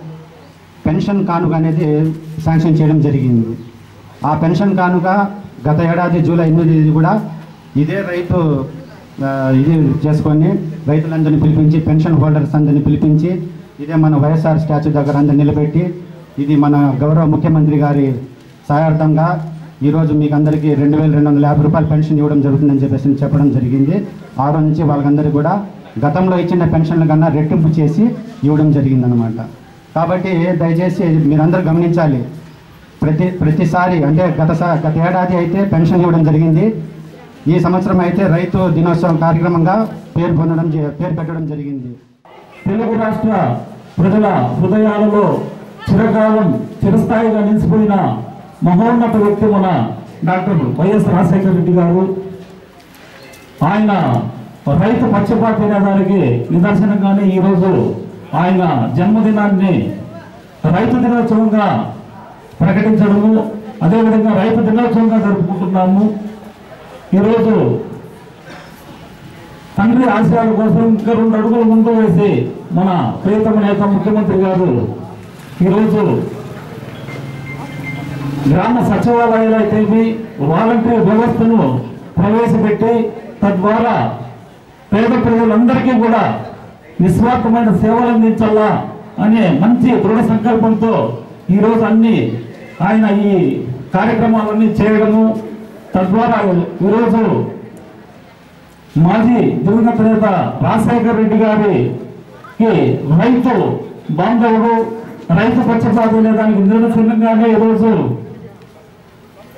పెన్షన్ కానుక అనేది శాంక్షన్ చేయడం జరిగింది ఆ పెన్షన్ కానుక గత ఏడాది జూలై ఎనిమిది కూడా ఇదే రైతు ఆ, ఇది చేసుకొని రైతులందరినీ పిలిపించి పెన్షన్ హోల్డర్స్ అందరినీ పిలిపించి ఇదే మన వైఎస్ఆర్ స్టాచ్యూ దగ్గర అందరిని నిలబెట్టి ఇది మన గౌరవ ముఖ్యమంత్రి గారి సహాయార్థంగా ఈరోజు మీకు అందరికీ రెండు వేల రెండు వందల యాభై రూపాయలు పెన్షన్ ఇవ్వడం జరుగుతుందని చెప్పేసి చెప్పడం జరిగింది ఆ రోజు నుంచి వాళ్ళకందరికీ కూడా గతంలో ఇచ్చిన పెన్షన్ల కన్నా రెట్టింపు చేసి ఇవ్వడం జరిగిందనమాట కాబట్టి దయచేసి మీరందరూ గమనించాలి ప్రతి ప్రతిసారి అంటే గత సా- గత ఏడాది అయితే పెన్షన్ ఇవ్వడం జరిగింది ఈ సంవత్సరం అయితే రైతు దినోత్సవం కార్యక్రమంగా పేరు పొందడం జ- పేరు పెట్టడం జరిగింది తెలుగు రాష్ట్ర ప్రజల హృదయాలలో చిరకాలం చిరస్థాయిగా నిలిచిపోయిన మహోన్నత వ్యక్తి మన డాక్టర్ వైఎస్ రాజశేఖర రెడ్డి గారు ఆయన రైతు పక్షపాత నినాదానికి నిదర్శనంగానే ఈరోజు ఆయన జన్మదినాన్ని రైతు దినోత్సవంగా ప్రకటించడము అదేవిధంగా రైతు దినోత్సవంగా జరుపుకుంటున్నాము ఈరోజు తండ్రి ఆశయాల కోసం ఇంకా రెండు అడుగులు ముందు వేసి మన ప్రియతమ నేత ముఖ్యమంత్రి గారు ఈరోజు గ్రామ సచివాలయాలు అయితేవి వాలంటీర్ వ్యవస్థను ప్రవేశపెట్టి తద్వారా పేద ప్రజలందరికీ కూడా నిస్వార్థమైన సేవలు అందించాలా అనే మంచి దృఢ సంకల్పంతో ఈరోజు అన్ని ఆయన ఈ కార్యక్రమాలన్నీ చేయడము తద్వారా ఈరోజు మాజీ దివంగత నేత రాజశేఖర రెడ్డి గారికి రైతు బాంధవుడు రైతు పక్షపాతం దానికి నిదర్శనంగానే ఈరోజు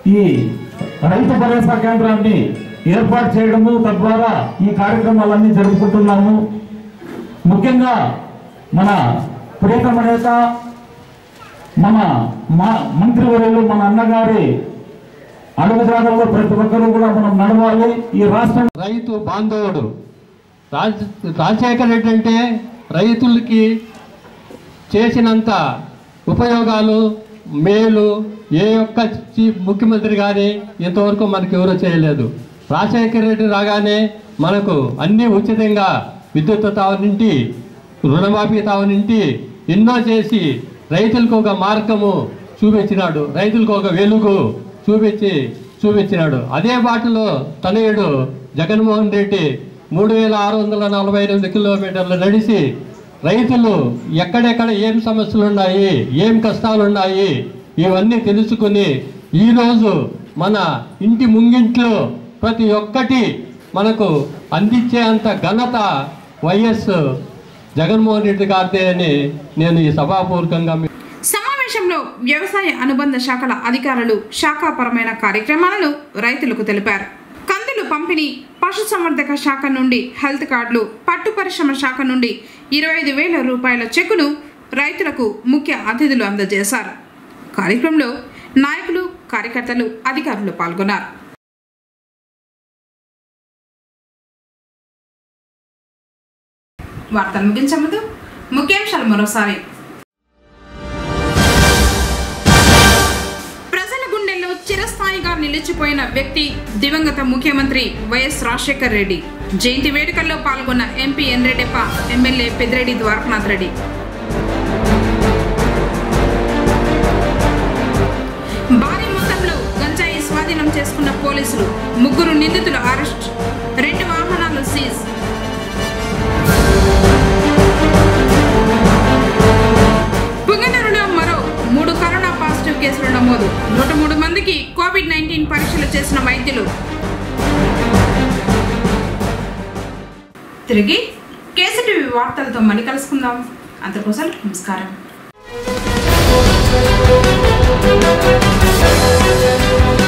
ఈ రైతు భరోసా కేంద్రాన్ని ఏర్పాటు చేయడము తద్వారా ఈ కార్యక్రమాలన్నీ జరుపుకుంటున్నాము ముఖ్యంగా మన ప్రియతమ నేత మన మా మంత్రివర్యులు మన అన్నగారి అడుగుజాడల్లో ప్రతి ఒక్కరూ కూడా మనం నడవాలి ఈ రాష్ట్రం రైతు బాంధవుడు రాజ్ రాజశేఖర రెడ్డి అంటే రైతులకి చేసినంత ఉపయోగాలు మేలు ఏ ఒక్క చీఫ్ ముఖ్యమంత్రి కానీ ఇంతవరకు మనకు ఎవరూ చేయలేదు రాజశేఖర రెడ్డి రాగానే మనకు అన్నీ ఉచితంగా విద్యుత్ తావనింటి రుణమాఫీ తావనింటి ఎన్నో చేసి రైతులకు ఒక మార్గము చూపించినాడు రైతులకు ఒక వెలుగు చూపించి చూపించినాడు అదే బాటలో తనయుడు జగన్మోహన్ రెడ్డి మూడు వేల ఆరు వందల నలభై ఎనిమిది కిలోమీటర్లు నడిచి రైతులు ఎక్కడెక్కడ ఏం సమస్యలు ఉన్నాయి ఏం కష్టాలు ఉన్నాయి ఇవన్నీ తెలుసుకుని ఈరోజు మన ఇంటి ముంగింట్లో ప్రతి ఒక్కటి మనకు అందించే అంత ఘనత వైఎస్ జగన్మోహన్ రెడ్డి గారిదే అని నేను ఈ సభాపూర్వకంగా మీ- సమావేశంలో వ్యవసాయ అనుబంధ శాఖల అధికారులు శాఖాపరమైన కార్యక్రమాలను రైతులకు తెలిపారు కందులు పంపిణీ పశుసంవర్ధక శాఖ నుండి హెల్త్ కార్డులు పట్టు పరిశ్రమ శాఖ నుండి ఇరవై ఐదు వేల రూపాయల చెక్కును రైతులకు ముఖ్య అతిథులు అందజేశారు కార్యక్రమంలో నాయకులు కార్యకర్తలు అధికారులు పాల్గొన్నారు వార్తలు ముగించే ముందు ముఖ్యాంశాలు మరోసారి ప్రజల గుండెల్లో చిరస్థాయిగా నిలిచిపోయిన వ్యక్తి దివంగత ముఖ్యమంత్రి వైఎస్ రాజశేఖర్ రెడ్డి జయంతి వేడుకల్లో పాల్గొన్న MP N Reddeppa MLA Peddireddy Dwarakanath Reddy భారీ మొత్తంలో గంజాయి స్వాధీనం చేసుకున్న పోలీసులు ముగ్గురు నిందితులు అరెస్ట్ రెండు వాహనాలు సీజ్ పుంగనూరులో మరో మూడు కరోనా పాజిటివ్ కేసులు నమోదు నూట మూడు మందికి కోవిడ్ నైన్టీన్ పరీక్షలు చేసిన వైద్యులు తిరిగి కేసీటీవీ వార్తలతో మళ్ళీ కలుసుకుందాం అంతకోసం నమస్కారం